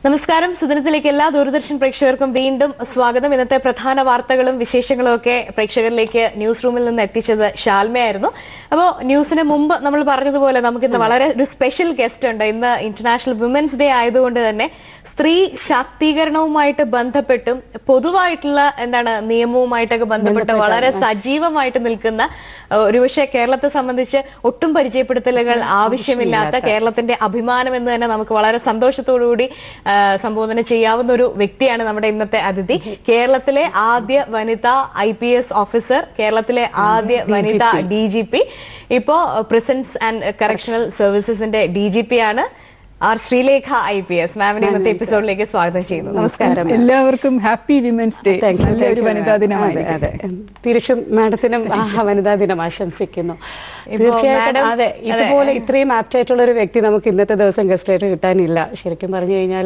നമസ്കാരം സുദിനത്തിലേക്ക് എല്ലാ ദൂരദർശൻ പ്രേക്ഷകർക്കും വീണ്ടും സ്വാഗതം ഇന്നത്തെ പ്രധാന വാർത്തകളും വിശേഷങ്ങളും ഒക്കെ പ്രേക്ഷകരിലേക്ക് ന്യൂസ് റൂമിൽ നിന്ന് എത്തിച്ചത് ഷാൽമയായിരുന്നു അപ്പോൾ ന്യൂസിന് മുമ്പ് നമ്മൾ പറഞ്ഞതുപോലെ നമുക്ക് ഇന്ന് വളരെ ഒരു സ്പെഷ്യൽ ഗസ്റ്റ് ഉണ്ട് ഇന്ന് ഇന്റർനാഷണൽ വിമൻസ് ഡേ ആയതുകൊണ്ട് തന്നെ സ്ത്രീ ശാക്തീകരണവുമായിട്ട് ബന്ധപ്പെട്ടും പൊതുവായിട്ടുള്ള എന്താണ് നിയമവുമായിട്ടൊക്കെ ബന്ധപ്പെട്ട് വളരെ സജീവമായിട്ട് നിൽക്കുന്ന ഏഹ്, ഒരുപക്ഷെ കേരളത്തെ സംബന്ധിച്ച് ഒട്ടും പരിചയപ്പെടുത്തലുകൾ ആവശ്യമില്ലാത്ത കേരളത്തിന്റെ അഭിമാനം എന്ന് തന്നെ നമുക്ക് വളരെ സന്തോഷത്തോടുകൂടി ആ, സംബോധന ചെയ്യാവുന്ന ഒരു വ്യക്തിയാണ് നമ്മുടെ ഇന്നത്തെ അതിഥി കേരളത്തിലെ ആദ്യ വനിതാ ഐ പി എസ് ഓഫീസർ കേരളത്തിലെ ആദ്യ വനിതാ ഡി ജി പി ഇപ്പോ പ്രിസൻസ് ആൻഡ് കറക്ഷണൽ സർവീസസിന്റെ ഡി ജി പി ആണ് R Sreelekha I P S മാമിനെ ഇന്നത്തെ എപ്പിസോഡിലേക്ക് സ്വാഗതം ചെയ്യുന്നു നമസ്കാരം എല്ലാവർക്കും happy women's day Thank you, നല്ലൊരു thank you. വനിതാ അതെ, ദിനമായിരിക്കും അതെ. തിരിച്ചും മാഡത്തിനും ആ വനിതാ ദിനം ആശംസിക്കുന്നു ഇപ്പോ തീർച്ചയായിട്ടും madam- അതെ ഇതുപോലെ ഇത്രയും ആപ്റ്റ് ആയിട്ടുള്ള ഒരു വ്യക്തി നമുക്ക് ഇന്നത്തെ ദിവസം ഗസ്റ്റ് ആയിട്ട് കിട്ടാനില്ല ശരിക്കും പറഞ്ഞു കഴിഞ്ഞാൽ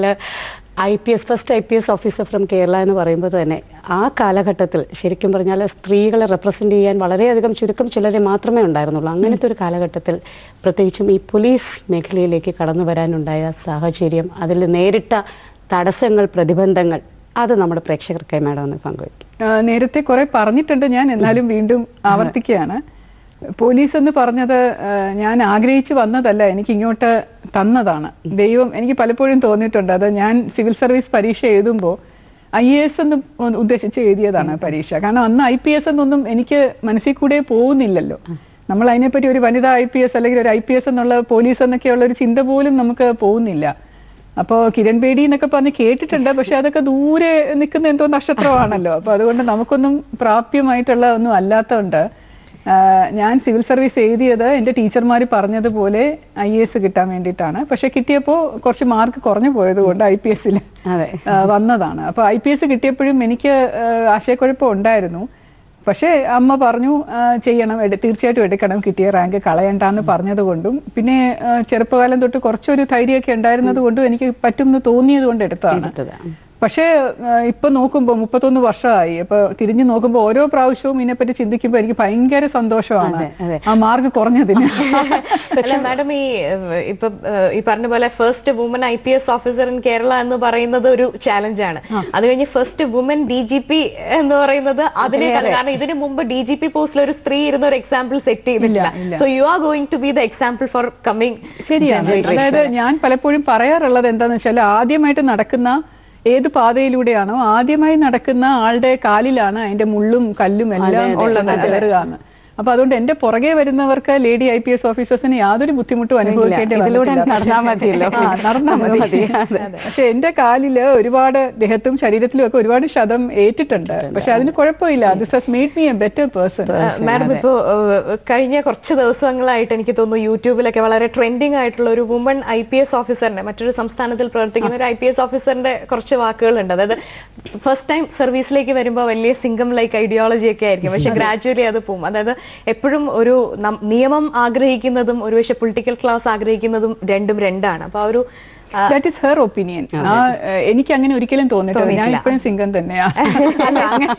I P S first I P S officer from Kerala എന്ന് പറയുമ്പോൾ തന്നെ ആ കാലഘട്ടത്തിൽ ശരിക്കും പറഞ്ഞാൽ സ്ത്രീകളെ റെപ്രസെന്റ് ചെയ്യാൻ വളരെയധികം ചുരുക്കം ചിലരെ മാത്രമേ ഉണ്ടായിരുന്നുള്ളൂ അങ്ങനത്തെ ഒരു കാലഘട്ടത്തിൽ പ്രത്യേകിച്ചും ഈ പോലീസ് മേഖലയിലേക്ക് കടന്നു വരാനുണ്ടായ സാഹചര്യം അതിൽ നേരിട്ട തടസ്സങ്ങൾ പ്രതിബന്ധങ്ങൾ അത് നമ്മുടെ പ്രേക്ഷകർക്കായി മാഡം ഒന്ന് പങ്കുവയ്ക്കും ആ, നേരത്തെ കുറെ പറഞ്ഞിട്ടുണ്ട് ഞാൻ എന്നാലും വീണ്ടും ആവർത്തിക്കുകയാണ് പോലീസ് എന്ന് പറഞ്ഞത് ആ, ഞാൻ ആഗ്രഹിച്ചു വന്നതല്ല എനിക്ക് ഇങ്ങോട്ട് തന്നതാണ് ദൈവം എനിക്ക് പലപ്പോഴും തോന്നിയിട്ടുണ്ട് അത് ഞാൻ സിവിൽ സർവീസ് പരീക്ഷ എഴുതുമ്പോൾ ഐ എ എസ് എന്ന് ഉദ്ദേശിച്ച് എഴുതിയതാണ് പരീക്ഷ കാരണം അന്ന് ഐ പി എസ് എന്നൊന്നും എനിക്ക് മനസ്സിൽ കൂടെ പോകുന്നില്ലല്ലോ നമ്മൾ അതിനെപ്പറ്റി ഒരു വനിതാ ഐ പി എസ് അല്ലെങ്കിൽ ഒരു ഐ പി എസ് എന്നുള്ള പോലീസ് എന്നൊക്കെയുള്ള ഒരു ചിന്ത പോലും നമുക്ക് പോകുന്നില്ല അപ്പോ കിരൺ ബേഡി എന്നൊക്കെ പറഞ്ഞ് കേട്ടിട്ടുണ്ട് പക്ഷെ അതൊക്കെ ദൂരെ നിൽക്കുന്ന എന്തോ നക്ഷത്രമാണല്ലോ അപ്പൊ അതുകൊണ്ട് നമുക്കൊന്നും പ്രാപ്യമായിട്ടുള്ള ഒന്നും അല്ലാത്തതുകൊണ്ട് ആ, ഞാൻ സിവിൽ സർവീസ് എഴുതിയത് എൻ്റെ ടീച്ചർമാർ പറഞ്ഞതുപോലെ ഐ എസ് കിട്ടാൻ വേണ്ടിയിട്ടാണ് പക്ഷെ കിട്ടിയപ്പോൾ കുറച്ച് മാർക്ക് കുറഞ്ഞു പോയത് കൊണ്ട് ഐ പി എസിൽ അതെ വന്നതാണ് അപ്പോൾ ഐ പി എസ് കിട്ടിയപ്പോഴും എനിക്ക് ആ, ആശയക്കുഴപ്പം ഉണ്ടായിരുന്നു പക്ഷേ അമ്മ പറഞ്ഞു ആ, ചെയ്യണം എടു- തീർച്ചയായിട്ടും എടുക്കണം കിട്ടിയ റാങ്ക് കളയണ്ടെന്ന് പറഞ്ഞത് കൊണ്ടും പിന്നെ ആ, ചെറുപ്പകാലം തൊട്ട് കുറച്ചൊരു ധൈര്യമൊക്കെ ഉണ്ടായിരുന്നത് കൊണ്ടും എനിക്ക് പറ്റും എന്ന് തോന്നിയത് കൊണ്ട് എടുത്തതാണ് എടുത്തതാണ്. പക്ഷേ ആ, ഇപ്പൊ നോക്കുമ്പോൾ മുപ്പത്തൊന്ന് വർഷമായി അപ്പൊ തിരിഞ്ഞു നോക്കുമ്പോൾ ഓരോ പ്രാവശ്യവും ഇതിനെപ്പറ്റി ചിന്തിക്കുമ്പോൾ എനിക്ക് ഭയങ്കര സന്തോഷമാണ് അതെ, അതെ. ആ മാർക്ക് കുറഞ്ഞതിന് അല്ല മാഡം ഈ ഏഹ്, ഇപ്പൊ ഏഹ്, ഈ പറഞ്ഞ പോലെ first woman I P S officer in Kerala എന്ന് പറയുന്നത് ഒരു ചാലഞ്ച് ആണ് അത് കഴിഞ്ഞ് first woman D G P എന്ന് പറയുന്നത് അതിനേക്കാൾ കാരണം ഇതിനു മുമ്പ് ഡി ജി പി പോസ്റ്റിൽ ഒരു സ്ത്രീ ഇരുന്ന ഒരു എക്സാമ്പിൾ സെറ്റ് ചെയ്തിട്ടില്ല ഇല്ല, ഇല്ല. So you are going to be the example for coming ശരിയാണ് അതായത് ഞാൻ പലപ്പോഴും പറയാറുള്ളത് എന്താന്ന് വെച്ചാൽ ആദ്യമായിട്ട് നടക്കുന്ന ഏത് പാതയിലൂടെയാണോ ആദ്യമായി നടക്കുന്ന ആളുടെ കാലിലാണ് അതിന്റെ മുള്ളും കല്ലും എല്ലാം ഉള്ളത് കയറുക എന്ന് അപ്പൊ അതുകൊണ്ട് എന്റെ പുറകെ വരുന്നവർക്ക് ലേഡി ഐ പി എസ് ഓഫീസേഴ്സിന് യാതൊരു ബുദ്ധിമുട്ടും അനുഭവിക്കേണ്ടി ഇതിലൂടെ വന്നിട്ടില്ല. നടന്നാ മതിയല്ലോ. ആ, നടന്നാ മതി മതി, അതെ. പക്ഷെ എന്റെ കാലില് ഒരുപാട് ദേഹത്തും ശരീരത്തിലും ഒക്കെ ഒരുപാട് ശതം ഏറ്റിട്ടുണ്ട് പക്ഷെ അതിന് കുഴപ്പമില്ല this has made me a better person madam ഇപ്പോ ഏഹ്, കഴിഞ്ഞ കുറച്ച് ദിവസങ്ങളായിട്ട് എനിക്ക് തോന്നുന്നു യൂട്യൂബിലൊക്കെ വളരെ ട്രെൻഡിങ് ആയിട്ടുള്ള ഒരു വുമൺ ഐ പി എസ് ഓഫീസറിന്റെ മറ്റൊരു സംസ്ഥാനത്തിൽ പ്രവർത്തിക്കുന്ന ഒരു ഐ പി എസ് ഓഫീസറിന്റെ കുറച്ച് വാക്കുകളുണ്ട് അതായത് ഫസ്റ്റ് ടൈം സർവീസിലേക്ക് വരുമ്പോൾ വലിയ സിംഗം ലൈക്ക് ഐഡിയോളജി ഒക്കെ ആയിരിക്കും പക്ഷെ ഗ്രാജുവലി അത് പോകും അതായത് എപ്പോഴും ഒരു നം- നിയമം ആഗ്രഹിക്കുന്നതും ഒരു പക്ഷെ പൊളിറ്റിക്കൽ ക്ലാസ് ആഗ്രഹിക്കുന്നതും രണ്ടും രണ്ടാണ് അപ്പൊ ആ ഒരു ആ, ദാറ്റ് ഇസ് ഹെർ ഒപ്പീനിയൻ ആ ഏഹ്, എനിക്ക് അങ്ങനെ ഒരിക്കലും തോന്നിയിട്ടില്ല ഞാൻ തോന്നിയിട്ടില്ല. ഇപ്പോഴും സിംഗം തന്നെയാ അല്ല, അങ്ങനെ-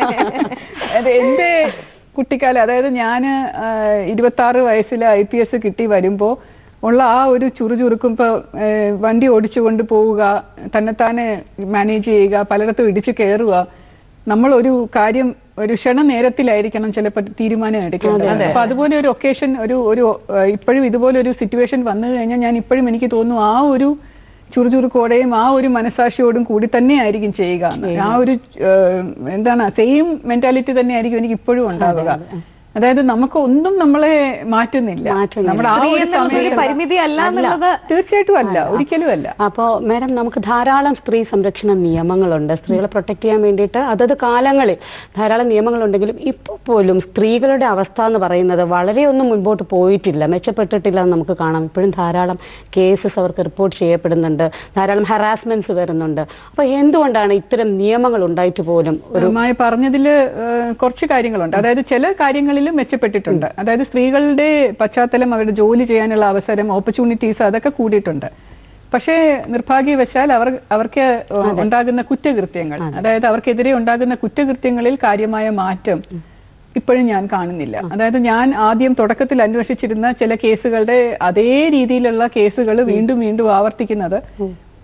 അത് എന്റെ കുട്ടിക്കാലം അതായത് ഞാൻ ഇരുപത്തി ആറ് വയസ്സിൽ ഐ പി എസ് കിട്ടി വരുമ്പോ ഉള്ള ആ ഒരു ചുറുചുറുക്കും ഇപ്പൊ ഏഹ്, വണ്ടി ഓടിച്ചുകൊണ്ട് പോവുക തന്നെത്താനെ മാനേജ് ചെയ്യുക പലയിടത്തും ഇടിച്ചു കയറുക നമ്മൾ ഒരു കാര്യം ഒരു ക്ഷണ നേരത്തിലായിരിക്കണം ചിലപ്പോൾ തീരുമാനം എടുക്കേണ്ടത് അപ്പൊ അതുപോലെ ഒരു ഒക്കേഷൻ ഒരു ഒരു ഏഹ്, ഇപ്പോഴും ഇതുപോലെ ഒരു സിറ്റുവേഷൻ വന്നു കഴിഞ്ഞാൽ ഞാൻ ഇപ്പോഴും എനിക്ക് തോന്നുന്നു ആ ഒരു ചുറുചുറുക്കോടെയും ആ ഒരു മനസാക്ഷിയോടും കൂടി തന്നെ ആയിരിക്കും ചെയ്യുക എന്ന്. ആ ഒരു ഏഹ്, എന്താണ് സെയിം മെന്റാലിറ്റി തന്നെ ആയിരിക്കും എനിക്ക് ഇപ്പോഴും ഉണ്ടാവുക അതായത് നമുക്ക് ഒന്നും നമ്മളെ മാറ്റുന്നില്ല മാറ്റുന്നില്ല. നമ്മുടെ ആ സ്ത്രീ ഒരു എന്നുള്ളത് ഒരു സമയം പരിമിതി അല്ല എന്നുള്ളത് തീർച്ചയായിട്ടും അല്ല ഒരിക്കലും അല്ല അപ്പോൾ മാഡം നമുക്ക് ധാരാളം സ്ത്രീ സംരക്ഷണ നിയമങ്ങളുണ്ട് സ്ത്രീകളെ പ്രൊട്ടക്ട് ചെയ്യാൻ വേണ്ടിയിട്ട് അതത് കാലങ്ങളിൽ ധാരാളം നിയമങ്ങളുണ്ടെങ്കിലും ഇപ്പോൾ പോലും സ്ത്രീകളുടെ അവസ്ഥ എന്ന് പറയുന്നത് വളരെ ഒന്നും മുൻപോട്ട് പോയിട്ടില്ല മെച്ചപ്പെട്ടിട്ടില്ല എന്ന് നമുക്ക് കാണാം ഇപ്പോഴും ധാരാളം കേസസ് അവർക്ക് റിപ്പോർട്ട് ചെയ്യപ്പെടുന്നുണ്ട് ധാരാളം ഹറാസ്മെന്റ്സ് വരുന്നുണ്ട് അപ്പോൾ എന്തുകൊണ്ടാണ് ഇത്തരം നിയമങ്ങൾ ഉണ്ടായിട്ട് പോലും ഒരു മായ പറഞ്ഞതിൽ കുറച്ച് കാര്യങ്ങളുണ്ട് അതായത് ചില കാര്യങ്ങളിൽ മെച്ചപ്പെട്ടിട്ടുണ്ട് അതായത് സ്ത്രീകളുടെ പശ്ചാത്തലം അവരുടെ ജോലി ചെയ്യാനുള്ള അവസരം ഓപ്പർച്യൂണിറ്റീസ് അതൊക്കെ കൂടിയിട്ടുണ്ട് പക്ഷേ നിർഭാഗ്യവശാൽ അവർ അവർക്ക് ഉണ്ടാകുന്ന കുറ്റകൃത്യങ്ങൾ അതായത് അവർക്കെതിരെ ഉണ്ടാകുന്ന കുറ്റകൃത്യങ്ങളിൽ കാര്യമായ മാറ്റം ഇപ്പോഴും ഞാൻ കാണുന്നില്ല അതായത് ഞാൻ ആദ്യം തുടക്കത്തിൽ അന്വേഷിച്ചിരുന്ന ചില കേസുകളുടെ അതേ രീതിയിലുള്ള കേസുകൾ വീണ്ടും വീണ്ടും ആവർത്തിക്കുന്നത്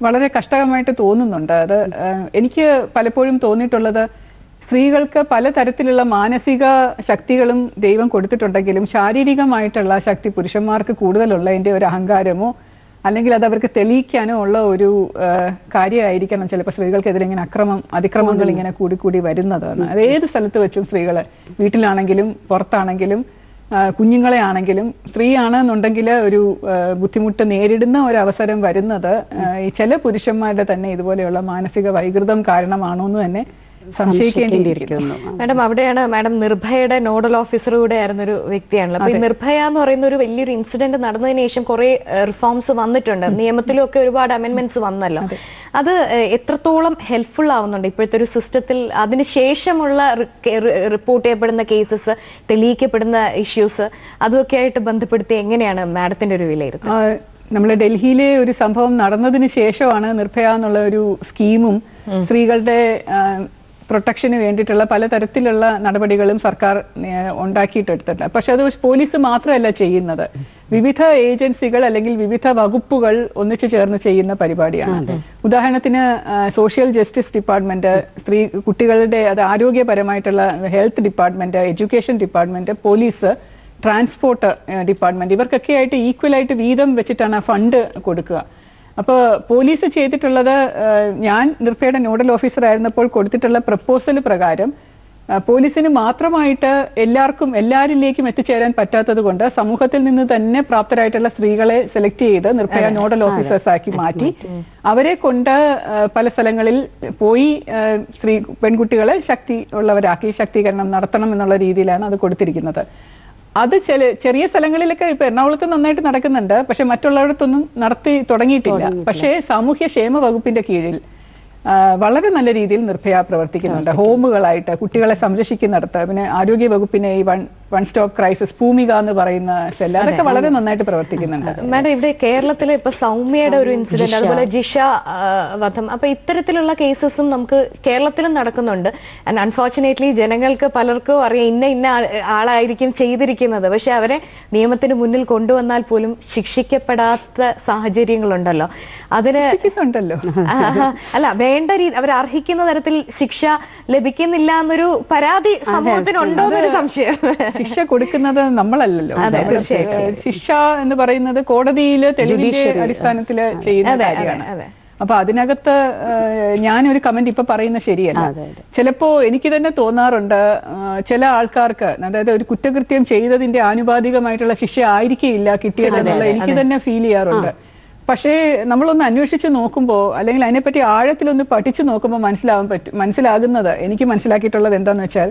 വളരെ കഷ്ടകരമായിട്ട് തോന്നുന്നുണ്ട് അത് ഏഹ്, എനിക്ക് പലപ്പോഴും തോന്നിയിട്ടുള്ളത് സ്ത്രീകൾക്ക് പലതരത്തിലുള്ള മാനസിക ശക്തികളും ദൈവം കൊടുത്തിട്ടുണ്ടെങ്കിലും ശാരീരികമായിട്ടുള്ള ശക്തി പുരുഷന്മാർക്ക് കൂടുതലുള്ളതിന്റെ ഒരു അഹങ്കാരമോ അല്ലെങ്കിൽ അത് അവർക്ക് തെളിയിക്കാനോ ഉള്ള ഒരു ഏഹ്, കാര്യമായിരിക്കണം ചിലപ്പോൾ സ്ത്രീകൾക്കെതിരെ ഇങ്ങനെ അക്രമം അതിക്രമങ്ങൾ ഇങ്ങനെ കൂടി കൂടി വരുന്നത് അത് ഏത് സ്ഥലത്ത് വെച്ചും സ്ത്രീകൾ വീട്ടിലാണെങ്കിലും പുറത്താണെങ്കിലും ആ, കുഞ്ഞുങ്ങളെ ആണെങ്കിലും സ്ത്രീയാണെന്നുണ്ടെങ്കിൽ ഒരു ആ, ബുദ്ധിമുട്ട് നേരിടുന്ന ഒരു അവസരം വരുന്നത് ആ, ഈ ചില പുരുഷന്മാരുടെ തന്നെ ഇതുപോലെയുള്ള മാനസിക വൈകൃതം കാരണമാണോ എന്ന് തന്നെ സംശയിക്കേണ്ടിയിരിക്കുന്നു മാഡം അവിടെയാണ് മാഡം നിർഭയയുടെ നോഡൽ ഓഫീസർ കൂടെ ആയിരുന്ന ഒരു വ്യക്തിയാണല്ലോ അപ്പൊ ഈ നിർഭയ എന്ന് പറയുന്ന ഒരു വലിയൊരു ഇൻസിഡന്റ് നടന്നതിന് ശേഷം കുറെ റിഫോംസ് വന്നിട്ടുണ്ട് നിയമത്തിലും ഒക്കെ ഒരുപാട് അമെന്റ്മെന്റ്സ് വന്നല്ലോ അത് ഏഹ്, എത്രത്തോളം ഹെൽപ്ഫുൾ ആവുന്നുണ്ട് ഇപ്പോഴത്തെ ഒരു സിസ്റ്റത്തിൽ അതിനുശേഷമുള്ള റിപ്പോർട്ട് ചെയ്യപ്പെടുന്ന കേസസ് തെളിയിക്കപ്പെടുന്ന ഇഷ്യൂസ് അതൊക്കെ ആയിട്ട് ബന്ധപ്പെടുത്തി എങ്ങനെയാണ് മാഡത്തിന്റെ ഒരു വിലയിരുത്തൽ നമ്മൾ ഡൽഹിയിലെ ഒരു സംഭവം നടന്നതിന് ശേഷമാണ് നിർഭയ എന്നുള്ള ഒരു സ്കീമും സ്ത്രീകളുടെ പ്രൊട്ടക്ഷന് വേണ്ടിയിട്ടുള്ള പലതരത്തിലുള്ള നടപടികളും സർക്കാർ ഏഹ്, ഉണ്ടാക്കിയിട്ടെടുത്തിട്ടുണ്ട് പക്ഷെ അത് പോലീസ് മാത്രമല്ല ചെയ്യുന്നത് വിവിധ ഏജൻസികൾ അല്ലെങ്കിൽ വിവിധ വകുപ്പുകൾ ഒന്നിച്ചു ചേർന്ന് ചെയ്യുന്ന പരിപാടിയാണ് ഉദാഹരണത്തിന് സോഷ്യൽ ജസ്റ്റിസ് ഡിപ്പാർട്ട്മെന്റ് സ്ത്രീ കുട്ടികളുടെ അത് ആരോഗ്യപരമായിട്ടുള്ള health department education department police transport department ഇവർക്കൊക്കെ ആയിട്ട് ഈക്വൽ ആയിട്ട് വീതം വെച്ചിട്ടാണ് ഫണ്ട് കൊടുക്കുക അപ്പോൾ പോലീസ് ചെയ്തിട്ടുള്ളത് ഏഹ്, ഞാൻ നിർഭയുടെ നോഡൽ ഓഫീസർ ആയിരുന്നപ്പോൾ കൊടുത്തിട്ടുള്ള പ്രപ്പോസൽ പ്രകാരം ആ, പോലീസിന് മാത്രമായിട്ട് എല്ലാവർക്കും എല്ലാവരിലേക്കും എത്തിച്ചേരാൻ പറ്റാത്തത് കൊണ്ട് സമൂഹത്തിൽ നിന്ന് തന്നെ പ്രാപ്തരായിട്ടുള്ള സ്ത്രീകളെ സെലക്ട് ചെയ്ത് നിർഭയ നോഡൽ ഓഫീസേഴ്സ് ആക്കി മാറ്റി അവരെ കൊണ്ട് ആ, പല സ്ഥലങ്ങളിൽ പോയി ആ, സ്ത്രീ പെൺകുട്ടികളെ ശക്തി ഉള്ളവരാക്കി ശക്തീകരണം നടത്തണം എന്നുള്ള രീതിയിലാണ് അത് കൊടുത്തിരിക്കുന്നത് അത് ചില ചെറിയ സ്ഥലങ്ങളിലൊക്കെ ഇപ്പൊ എറണാകുളത്ത് നന്നായിട്ട് നടക്കുന്നുണ്ട് പക്ഷെ മറ്റുള്ളവരത്തൊന്നും നടത്തി തുടങ്ങിയിട്ടില്ല പക്ഷേ സാമൂഹ്യ ക്ഷേമ വകുപ്പിന്റെ കീഴിൽ ആ, വളരെ നല്ല രീതിയിൽ നിർഭയ പ്രവർത്തിക്കുന്നുണ്ട് ഹോമുകളായിട്ട് കുട്ടികളെ സംരക്ഷിക്കുന്നിടത്ത് പിന്നെ ആരോഗ്യ വകുപ്പിനെ ഈ one one stop crisis Bhoomika എന്ന് പറയുന്ന സെല്ല് അതൊക്കെ വളരെ നന്നായിട്ട് പ്രവർത്തിക്കുന്നുണ്ട് മാഡം ഇവിടെ കേരളത്തിലെ ഇപ്പൊ സൗമ്യയുടെ ഒരു ഇൻസിഡന്റ് അതുപോലെ ജിഷ ആ, വധം അപ്പൊ ഇത്തരത്തിലുള്ള കേസസും നമുക്ക് കേരളത്തിലും നടക്കുന്നുണ്ട് ആൻഡ് അൺഫോർച്ചുനേറ്റ്ലി ജനങ്ങൾക്ക് പലർക്കും അറിയാം ഇന്ന ഇന്ന ആ- ആളായിരിക്കും ചെയ്തിരിക്കുന്നത് പക്ഷെ അവരെ നിയമത്തിന് മുന്നിൽ കൊണ്ടുവന്നാൽ പോലും ശിക്ഷിക്കപ്പെടാത്ത സാഹചര്യങ്ങളുണ്ടല്ലോ അതിന് ഉണ്ടല്ലോ ആഹാ. അല്ല വേണ്ട രീതി അവർ അർഹിക്കുന്ന തരത്തിൽ ശിക്ഷ ലഭിക്കുന്നില്ല എന്നൊരു പരാതി സമൂഹത്തിനുണ്ടോ എന്നൊരു സംശയം ശിക്ഷ കൊടുക്കുന്നത് നമ്മളല്ലല്ലോ അതെ, നമ്മൾ, തീർച്ചയായിട്ടും. ഏഹ്, ശിക്ഷ എന്ന് പറയുന്നത് കോടതിയിൽ തെളിവിന്റെ അടിസ്ഥാനത്തിൽ ചെയ്യുന്ന അതെ, അതെ, കാര്യമാണ് അതെ. അപ്പൊ അതിനകത്ത് ഏഹ്, ഞാനൊരു കമന്റ് ഇപ്പൊ പറയുന്ന ശരിയല്ല അതെ, അതെ. ചിലപ്പോ എനിക്ക് തന്നെ തോന്നാറുണ്ട് ഏഹ്, ചില ആൾക്കാർക്ക് അതായത് ഒരു കുറ്റകൃത്യം ചെയ്തതിന്റെ ആനുപാതികമായിട്ടുള്ള ശിക്ഷ ആയിരിക്കില്ല കിട്ടിയതെന്നുള്ള എനിക്ക് തന്നെ ഫീൽ ചെയ്യാറുണ്ട് പക്ഷേ നമ്മളൊന്ന് അന്വേഷിച്ച് നോക്കുമ്പോൾ അല്ലെങ്കിൽ അതിനെപ്പറ്റി ആഴത്തിലൊന്ന് പഠിച്ചു നോക്കുമ്പോൾ മനസ്സിലാവാൻ പറ്റും മനസ്സിലാകുന്നത് എനിക്ക് മനസ്സിലാക്കിയിട്ടുള്ളത് എന്താന്ന് വെച്ചാൽ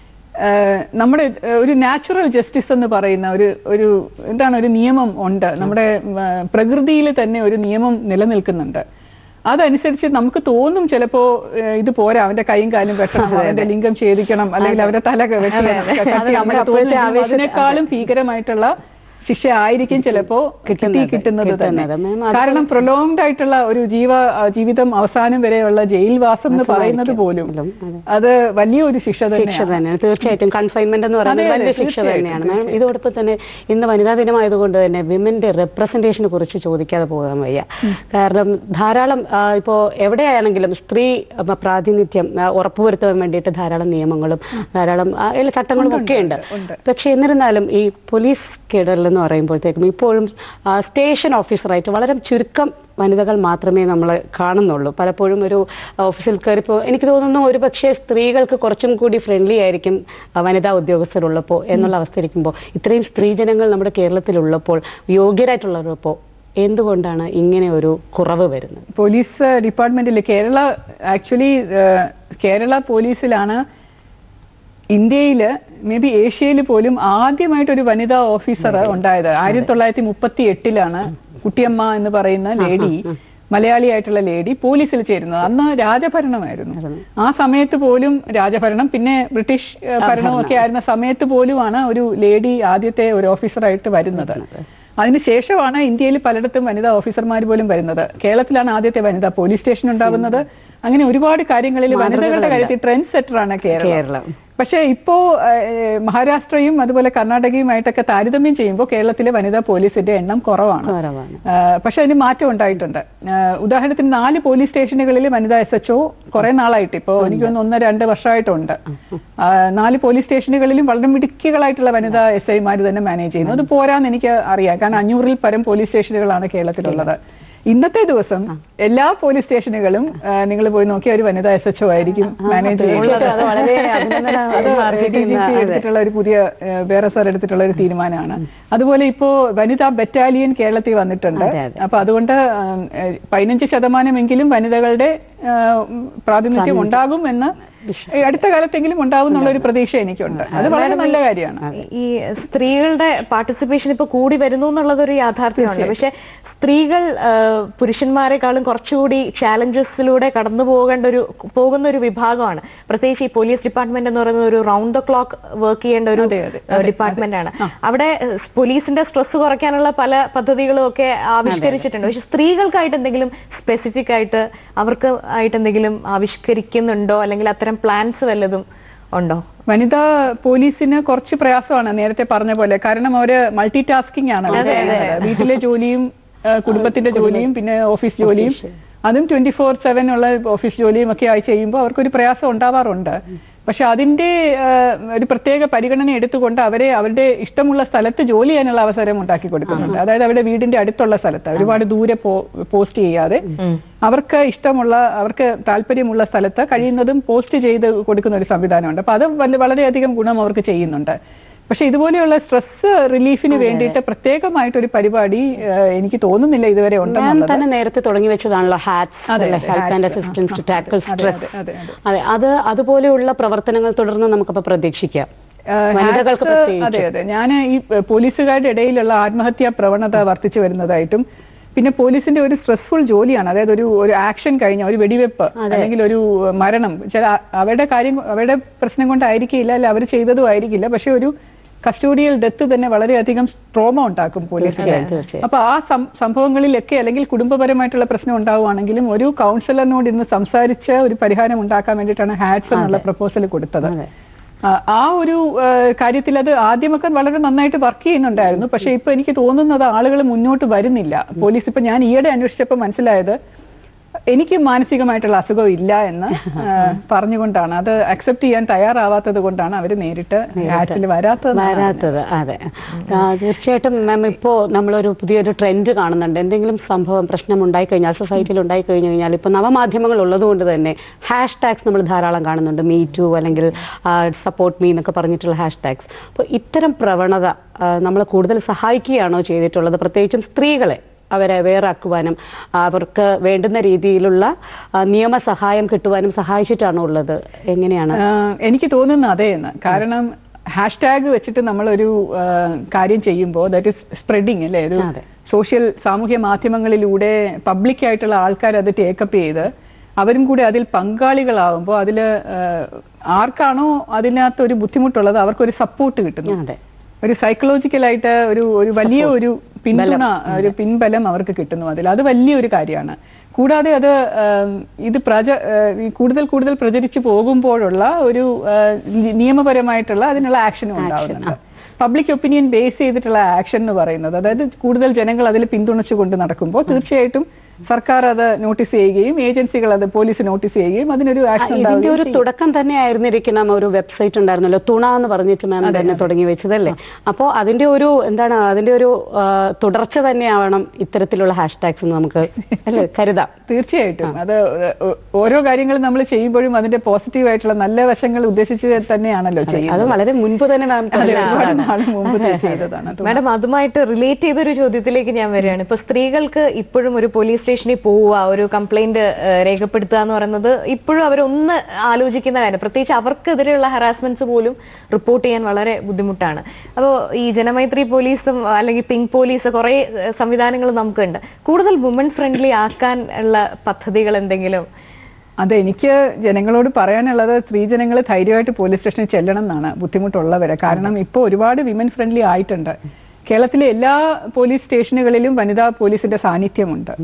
ഏഹ് നമ്മുടെ ഏഹ് ഒരു നാച്ചുറൽ ജസ്റ്റിസ് എന്ന് പറയുന്ന ഒരു ഒരു എന്താണ് ഒരു നിയമം ഉണ്ട് നമ്മുടെ പ്രകൃതിയിൽ തന്നെ ഒരു നിയമം നിലനിൽക്കുന്നുണ്ട് അതനുസരിച്ച് നമുക്ക് തോന്നും ചിലപ്പോ ഏഹ് ഇത് പോരാ അവന്റെ കൈയും കാലും വെട്ടണം അവന്റെ ലിംഗം ഛേദിക്കണം അല്ലെങ്കിൽ അവന്റെ തല വെട്ടണം അതെ. കത്തി അത് നമ്മുടെ അങ്ങനെ അപ്പോഴത്തെ തോന്നുമെങ്കിലും ആവേശം- അതിനേക്കാളും ഭീകരമായിട്ടുള്ള ശിക്ഷ ആയിരിക്കും ചിലപ്പോ കിട്ടി കിട്ടുന്നത്, കിട്ടുന്നത് തന്നെ കിട്ടുന്നത്. മാം, അത് കാരണം പ്രൊലോങ്ഡ് ആയിട്ടുള്ള ഒരു ജീവ ആ, ജീവിതം അവസാനം വരെയുള്ള ജയിൽവാസം എന്ന് പറയുന്നത് പോലും അതെ. അത് വലിയൊരു ശിക്ഷ ശിക്ഷ തന്നെയാണ് തന്നെയാണ് തീർച്ചയായിട്ടും കൺഫൈൻമെന്റ് എന്ന് പറയുന്നത് അതെ, അതെ, വലിയ ശിക്ഷ തീർച്ചയായിട്ടും, തന്നെയാണ് മാം ഇതോടൊപ്പം തന്നെ ഇന്ന് വനിതാ ദിനമായതുകൊണ്ട് തന്നെ വിമന്റെ റെപ്രസെന്റേഷനെ കുറിച്ച് ചോദിക്കാതെ പോകാൻ വയ്യ കാരണം ധാരാളം ആ, ഇപ്പോ എവിടെയാണെങ്കിലും സ്ത്രീ ആ, പ്രാതിനിധ്യം ആ, ഉറപ്പുവരുത്താൻ വേണ്ടിയിട്ട് ധാരാളം നിയമങ്ങളും ധാരാളം ആ, എല്ലാ ചട്ടങ്ങളും ഒക്കെ ഉണ്ട് ഉണ്ട്. പക്ഷെ എന്നിരുന്നാലും ഈ പോലീസ് കേഡറിൽ എന്ന് പറയുമ്പോഴത്തേക്കും ഇപ്പോഴും ആ, സ്റ്റേഷൻ ഓഫീസറായിട്ട് വളരെ ചുരുക്കം വനിതകൾ മാത്രമേ നമ്മൾ കാണുന്നുള്ളൂ പലപ്പോഴും ഒരു ഓഫീസിൽ കയറിപ്പോ എനിക്ക് തോന്നുന്നു ഒരു പക്ഷേ സ്ത്രീകൾക്ക് കുറച്ചും കൂടി ഫ്രണ്ട്ലി ആയിരിക്കും ആ, വനിതാ ഉദ്യോഗസ്ഥരുള്ളപ്പോൾ എന്നുള്ള അവസ്ഥ ഇരിക്കുമ്പോൾ ഇത്രയും സ്ത്രീജനങ്ങൾ നമ്മുടെ കേരളത്തിലുള്ളപ്പോൾ യോഗ്യരായിട്ടുള്ളപ്പോൾ എന്തുകൊണ്ടാണ് ഇങ്ങനെ ഒരു കുറവ് വരുന്നത് പോലീസ് ഡിപ്പാർട്ട്മെന്റിൽ കേരള ആക്ച്വലി കേരള പോലീസിലാണ് ഇന്ത്യയിൽ മേ ബി ഏഷ്യയിൽ പോലും ആദ്യമായിട്ട് ഒരു വനിതാ ഓഫീസർ ഉണ്ടായത് ആയിരത്തി തൊള്ളായിരത്തി മുപ്പത്തി എട്ടിലാണ് കുട്ടിയമ്മ എന്ന് പറയുന്ന ലേഡി മലയാളിയായിട്ടുള്ള ലേഡി പോലീസിൽ ചേരുന്നത് അന്ന് രാജഭരണമായിരുന്നു ആ സമയത്ത് പോലും രാജഭരണം പിന്നെ ബ്രിട്ടീഷ് ഏഹ്, ഭരണവും ഒക്കെ ആയിരുന്ന സമയത്ത് പോലുമാണ് ഒരു ലേഡി ആദ്യത്തെ ഒരു ഓഫീസറായിട്ട് വരുന്നത് അതിനുശേഷമാണ് ഇന്ത്യയിൽ പലയിടത്തും വനിതാ ഓഫീസർമാർ പോലും വരുന്നത് കേരളത്തിലാണ് ആദ്യത്തെ വനിതാ പോലീസ് സ്റ്റേഷൻ ഉണ്ടാവുന്നത് അങ്ങനെ ഒരുപാട് കാര്യങ്ങളിൽ വനിതകളുടെ മാതൃകകളുണ്ട്. കാര്യത്തിൽ ട്രെൻഡ് സെറ്ററാണ് കേരളം കേരളം പക്ഷേ ഇപ്പോ ഏഹ്, മഹാരാഷ്ട്രയും അതുപോലെ കർണാടകയുമായിട്ടൊക്കെ താരതമ്യം ചെയ്യുമ്പോൾ കേരളത്തിലെ വനിതാ പോലീസിന്റെ എണ്ണം കുറവാണ് കുറവാണ് ആഹ് പക്ഷെ അതിന് മാറ്റം ഉണ്ടായിട്ടുണ്ട് ആഹ് ഉദാഹരണത്തിന് നാല് പോലീസ് സ്റ്റേഷനുകളിൽ വനിതാ എസ് എച്ച് ഒ കുറെ നാളായിട്ട് ഇപ്പോൾ എനിക്ക് തോന്നുന്നു ഒന്ന് രണ്ട് വർഷമായിട്ടുണ്ട് ആഹ് നാല് പോലീസ് സ്റ്റേഷനുകളിലും വളരെ മിടുക്കികളായിട്ടുള്ള വനിതാ എസ് ഐമാർ തന്നെ മാനേജ് ചെയ്യുന്നു അത് പോരാന്ന് എനിക്ക് അറിയാം കാരണം അഞ്ഞൂറിൽ പരം പോലീസ് സ്റ്റേഷനുകളാണ് കേരളത്തിലുള്ളത് ഇന്നത്തെ ദിവസം എല്ലാ പോലീസ് സ്റ്റേഷനുകളും നിങ്ങൾ പോയി നോക്കിയാൽ ഒരു വനിതാ എസ് എച്ച് ഒ ആയിരിക്കും മാനേജ് തീർച്ചയായിട്ടും അത് വളരെ അഭിനന്ദനം അത് അർഹിക്കുന്ന, ADGP അതെ. എടുത്തിട്ടുള്ള ഒരു പുതിയ ഏഹ്, വേറെ സാർ എടുത്തിട്ടുള്ള ഒരു തീരുമാനമാണ് അതുപോലെ ഇപ്പോ വനിതാ ബറ്റാലിയൻ കേരളത്തിൽ വന്നിട്ടുണ്ട് അതെ, അതെ. അപ്പൊ അതുകൊണ്ട് ഉം, ഏഹ്, പതിനഞ്ച് ശതമാനമെങ്കിലും വനിതകളുടെ ഏഹ്, ഉം, പ്രാതിനിധ്യം ഉണ്ടാകും എന്ന് ഈ അടുത്ത കാലത്തെങ്കിലും ഉണ്ടാകും എന്നുള്ള ഒരു പ്രതീക്ഷ എനിക്കുണ്ട് അത് വളരെ നല്ല കാര്യമാണ് ഈ സ്ത്രീകളുടെ പാർട്ടിസിപ്പേഷൻ ഇപ്പൊ കൂടി വരുന്നു എന്നുള്ളത് ഒരു യാഥാർത്ഥ്യമാണ് പക്ഷെ സ്ത്രീകൾ ആ, പുരുഷന്മാരെക്കാളും കുറച്ചുകൂടി ചാലഞ്ചസിലൂടെ കടന്നു പോകേണ്ട ഒരു പോകുന്ന ഒരു വിഭാഗമാണ് പ്രത്യേകിച്ച് ഈ പോലീസ് ഡിപ്പാർട്ട്മെന്റ് എന്ന് പറയുന്നത് ഒരു റൗണ്ട് ദ ക്ലോക്ക് വർക്ക് ചെയ്യേണ്ട ഒരു അതെ, അതെ, അതെ, ഡിപ്പാർട്ട്മെന്റ് ആണ് അവിടെ ഏഹ്, പോലീസിന്റെ സ്ട്രെസ് കുറയ്ക്കാനുള്ള പല പദ്ധതികളും ഒക്കെ ആവിഷ്കരിച്ചിട്ടുണ്ട് പക്ഷെ സ്ത്രീകൾക്കായിട്ട് എന്തെങ്കിലും സ്പെസിഫിക് ആയിട്ട് അവർക്ക് ആയിട്ട് എന്തെങ്കിലും ആവിഷ്കരിക്കുന്നുണ്ടോ അല്ലെങ്കിൽ അത്തരം പ്ലാൻസ് വല്ലതും ഉണ്ടോ വനിതാ പോലീസിന് കുറച്ച് പ്രയാസമാണ് നേരത്തെ പറഞ്ഞ പോലെ കാരണം അവര് മൾട്ടി ടാസ്കിംഗ് ആണ് അവര് ചെയ്യുന്നത്. വീട്ടിലെ ജോലിയും ആ, കുടുംബത്തിന്റെ ജോലിയും പിന്നെ ഓഫീസ് ജോലിയും അതും ട്വന്റി ഫോർ സെവൻ ഉള്ള ഓഫീസ് ജോലിയും ഒക്കെ ആയി ചെയ്യുമ്പോൾ അവർക്കൊരു പ്രയാസം ഉണ്ടാവാറുണ്ട് പക്ഷെ അതിന്റെ ആ, ഒരു പ്രത്യേക പരിഗണന എടുത്തുകൊണ്ട് അവരെ അവരുടെ ഇഷ്ടമുള്ള സ്ഥലത്ത് ജോലി ചെയ്യാനുള്ള അവസരം ഉണ്ടാക്കി കൊടുക്കുന്നുണ്ട് അതായത് അവരുടെ വീടിന്റെ അടുത്തുള്ള സ്ഥലത്ത് ഒരുപാട് ദൂരെ പോസ്റ്റ് ചെയ്യാതെ അവർക്ക് ഇഷ്ടമുള്ള അവർക്ക് താല്പര്യമുള്ള സ്ഥലത്ത് കഴിയുന്നതും പോസ്റ്റ് ചെയ്ത് കൊടുക്കുന്ന ഒരു സംവിധാനമുണ്ട് അപ്പൊ അത് വല്ല- വളരെയധികം ഗുണം അവർക്ക് ചെയ്യുന്നുണ്ട് പക്ഷെ ഇതുപോലെയുള്ള സ്ട്രെസ് റിലീഫിന് വേണ്ടിയിട്ട് പ്രത്യേകമായിട്ട് ഒരു പരിപാടി ഏഹ്, എനിക്ക് തോന്നുന്നില്ല ഇതുവരെ ഞാൻ ഉണ്ടെന്നുള്ളത് തന്നെ നേരത്തെ തുടങ്ങി വെച്ചതാണല്ലോ ഹാറ്റ്സ് അതെ, അല്ലെ അതെ, help and hats. Assistance to tackle അതെ, സ്ട്രെസ് അതെ, അതെ, അതെ. അതെ അത് അതുപോലെയുള്ള പ്രവർത്തനങ്ങൾ തുടർന്ന് നമുക്കപ്പോൾ പ്രതീക്ഷിക്കാം ഏഹ്, വനിതകൾക്ക് hats, പ്രത്യേകിച്ച്. അതെ അതെ ഞാൻ ഈ ഏഹ്, പോലീസുകാരുടെ ഇടയിലുള്ള ആത്മഹത്യാ പ്രവണത വർദ്ധിച്ചു വരുന്നതായിട്ടും പിന്നെ പോലീസിന്റെ ഒരു സ്ട്രെസ്ഫുൾ ജോലിയാണ് അതായത് ഒരു ഒരു ആക്ഷൻ കഴിഞ്ഞ ഒരു വെടിവെപ്പ് അല്ലെങ്കിൽ ഒരു മരണം ചില അവരുടെ കാര്യം അവരുടെ പ്രശ്നം കൊണ്ടായിരിക്കില്ല അല്ല അവർ ചെയ്തതും ആയിരിക്കില്ല പക്ഷെ ഒരു കസ്റ്റോഡിയൽ ഡെത്ത് തന്നെ വളരെയധികം ട്രോമ ഉണ്ടാക്കും പോലീസിന് തീർച്ചയായും, തീർച്ചയായും. അപ്പൊ ആ സം- സംഭവങ്ങളിലൊക്കെ അല്ലെങ്കിൽ കുടുംബപരമായിട്ടുള്ള പ്രശ്നം ഉണ്ടാവുകയാണെങ്കിലും ഒരു കൗൺസിലറിനോട് ഇന്ന് സംസാരിച്ച് ഒരു പരിഹാരം ഉണ്ടാക്കാൻ വേണ്ടിയിട്ടാണ് ഹാറ്റ്സ് എന്നുള്ള പ്രപ്പോസൽ കൊടുത്തത് അതെ. ആ, ആ ഒരു ആ, കാര്യത്തിൽ അത് ആദ്യമൊക്കെ വളരെ നന്നായിട്ട് വർക്ക് ചെയ്യുന്നുണ്ടായിരുന്നു പക്ഷെ ഇപ്പൊ എനിക്ക് തോന്നുന്നത് ആളുകൾ മുന്നോട്ട് വരുന്നില്ല പോലീസ് ഇപ്പൊ ഞാൻ ഈയിടെ അന്വേഷിച്ചപ്പോൾ മനസ്സിലായത് എനിക്ക് മാനസികമായിട്ടുള്ള അസുഖം ഇല്ല എന്ന് ആ, പറഞ്ഞുകൊണ്ടാണ് അത് അക്സെപ്റ്റ് ചെയ്യാൻ തയ്യാറാവാത്തത് കൊണ്ടാണ് അവർ നേരിട്ട് ഹാറ്റ്സിൽ വരാത്തത് വരാത്തത് അതെ ആ, തീർച്ചയായിട്ടും മാം ഇപ്പോൾ നമ്മളൊരു പുതിയൊരു ട്രെൻഡ് കാണുന്നുണ്ട് എന്തെങ്കിലും സംഭവം പ്രശ്നം ഉണ്ടായി കഴിഞ്ഞാൽ സൊസൈറ്റിയിൽ ഉണ്ടായി കഴിഞ്ഞു കഴിഞ്ഞാൽ ഇപ്പോൾ നവമാധ്യമങ്ങൾ ഉള്ളതുകൊണ്ട് തന്നെ ഹാഷ് ടാഗ്സ് നമ്മൾ ധാരാളം കാണുന്നുണ്ട് മീ ടു അല്ലെങ്കിൽ സപ്പോർട്ട് മീ എന്നൊക്കെ പറഞ്ഞിട്ടുള്ള ഹാഷ് ടാഗ്സ് അപ്പോൾ ഇത്തരം പ്രവണത നമ്മൾ കൂടുതൽ സഹായിക്കുകയാണോ ചെയ്തിട്ടുള്ളത് പ്രത്യേകിച്ചും സ്ത്രീകളെ അവരെ വേറാക്കുവാനും അവർക്ക് വേണ്ടുന്ന രീതിയിലുള്ള ആ, നിയമസഹായം കിട്ടുവാനും സഹായിച്ചിട്ടാണോ ഉള്ളത് എങ്ങനെയാണ് ആ, എനിക്ക് തോന്നുന്നു അതേ എന്ന് കാരണം ഹാഷ്ടാഗ് വെച്ചിട്ട് നമ്മളൊരു ആ, കാര്യം ചെയ്യുമ്പോൾ ദാറ്റ് ഇസ് സ്പ്രെഡിങ് അല്ലേ ഒരു അതെ. സോഷ്യൽ സാമൂഹ്യ മാധ്യമങ്ങളിലൂടെ പബ്ലിക് ആയിട്ടുള്ള ആൾക്കാർ അത് ടേക്കപ്പ് ചെയ്ത് അവരും കൂടി അതിൽ പങ്കാളികളാവുമ്പോൾ അതിൽ ആർക്കാണോ അതിനകത്ത് ഒരു ബുദ്ധിമുട്ടുള്ളത് അവർക്കൊരു സപ്പോർട്ട് കിട്ടുന്നു അതെ ഒരു സൈക്കോളജിക്കലായിട്ട് ഒരു ഒരു വലിയ ഒരു പിന്തുണ ഒരു പിൻബലം അവർക്ക് കിട്ടുന്നു അതിൽ അത് വലിയൊരു കാര്യമാണ് കൂടാതെ അത് ആം, ഇത് പ്രച ആ, ഈ കൂടുതൽ കൂടുതൽ പ്രചരിച്ചു പോകുമ്പോഴുള്ള ഒരു ആ, നി- നിയമപരമായിട്ടുള്ള അതിനുള്ള ആക്ഷനും ഉണ്ടാവുന്നുണ്ട് പബ്ലിക് ഒപ്പീനിയൻ ബേസ് ചെയ്തിട്ടുള്ള ആക്ഷൻ എന്ന് പറയുന്നത് അതായത് കൂടുതൽ ജനങ്ങൾ അതിൽ പിന്തുണച്ചുകൊണ്ട് നടക്കുമ്പോൾ തീർച്ചയായിട്ടും സർക്കാർ അത് നോട്ടീസ് ചെയ്യുകയും ഏജൻസികൾ അത് പോലീസ് നോട്ടീസ് ചെയ്യുകയും അതിനൊരു ആക്ഷൻ ഇതിന്റെ ഒരു ഉണ്ടാവുകയും തുടക്കം തന്നെ ആയിരുന്നിരിക്കണം ഒരു വെബ്സൈറ്റ് ഉണ്ടായിരുന്നല്ലോ തുണ എന്ന് പറഞ്ഞിട്ട് മാം തന്നെ തുടങ്ങി വെച്ചതല്ലേ അപ്പോൾ അതിന്റെ ഒരു എന്താണ് അതിന്റെ ഒരു ആ, തുടർച്ച തന്നെയാവണം ഇത്തരത്തിലുള്ള ഹാഷ് ടാഗ്സ് എന്ന് നമുക്ക് അല്ലേ കരുതാം തീർച്ചയായിട്ടും അത് ഓ- ഓരോ കാര്യങ്ങളും നമ്മൾ ചെയ്യുമ്പോഴും അതിന്റെ പോസിറ്റീവ് ആയിട്ടുള്ള നല്ല വശങ്ങൾ ഉദ്ദേശിച്ച് തന്നെയാണല്ലോ അത് ചെയ്യുന്നത് വളരെ മുൻപ് തന്നെ മാം അതെ, ഒരുപാട് നാൾ മുമ്പ് ചെയ്തതാണ് അത്. മാഡം അതുമായിട്ട് റിലേറ്റ് ചെയ്തൊരു ചോദ്യത്തിലേക്ക് ഞാൻ വരികയാണ് ഇപ്പൊ സ്ത്രീകൾക്ക് ഇപ്പോഴും ഒരു പോലീസ് സ്റ്റേഷനിൽ പോവുക ഒരു കംപ്ലൈന്റ് രേഖപ്പെടുത്തുക എന്ന് പറയുന്നത് ഇപ്പോഴും അവരൊന്ന് ആലോചിക്കുന്ന കാര്യം പ്രത്യേകിച്ച് അവർക്കെതിരെയുള്ള ഹറാസ്മെന്റ്സ് പോലും റിപ്പോർട്ട് ചെയ്യാൻ വളരെ ബുദ്ധിമുട്ടാണ് അപ്പോൾ ഈ ജനമൈത്രി പോലീസും അല്ലെങ്കിൽ പിങ്ക് പോലീസ് കുറേ സംവിധാനങ്ങൾ നമുക്കുണ്ട് കൂടുതൽ വുമൺ ഫ്രണ്ട്ലി ആക്കാൻ ഉള്ള പദ്ധതികൾ എന്തെങ്കിലും അതെ എനിക്ക് ജനങ്ങളോട് പറയാനുള്ളത് സ്ത്രീജനങ്ങൾ ധൈര്യമായിട്ട് പോലീസ് സ്റ്റേഷനിൽ ചെല്ലണം എന്നാണ് ബുദ്ധിമുട്ടുള്ളവരെ കാരണം ഇപ്പോൾ ഒരുപാട് വിമൻ ഫ്രണ്ട്ലി ആയിട്ടുണ്ട് കേരളത്തിലെ എല്ലാ പോലീസ് സ്റ്റേഷനുകളിലും വനിതാ പോലീസിന്റെ സാന്നിധ്യമുണ്ട്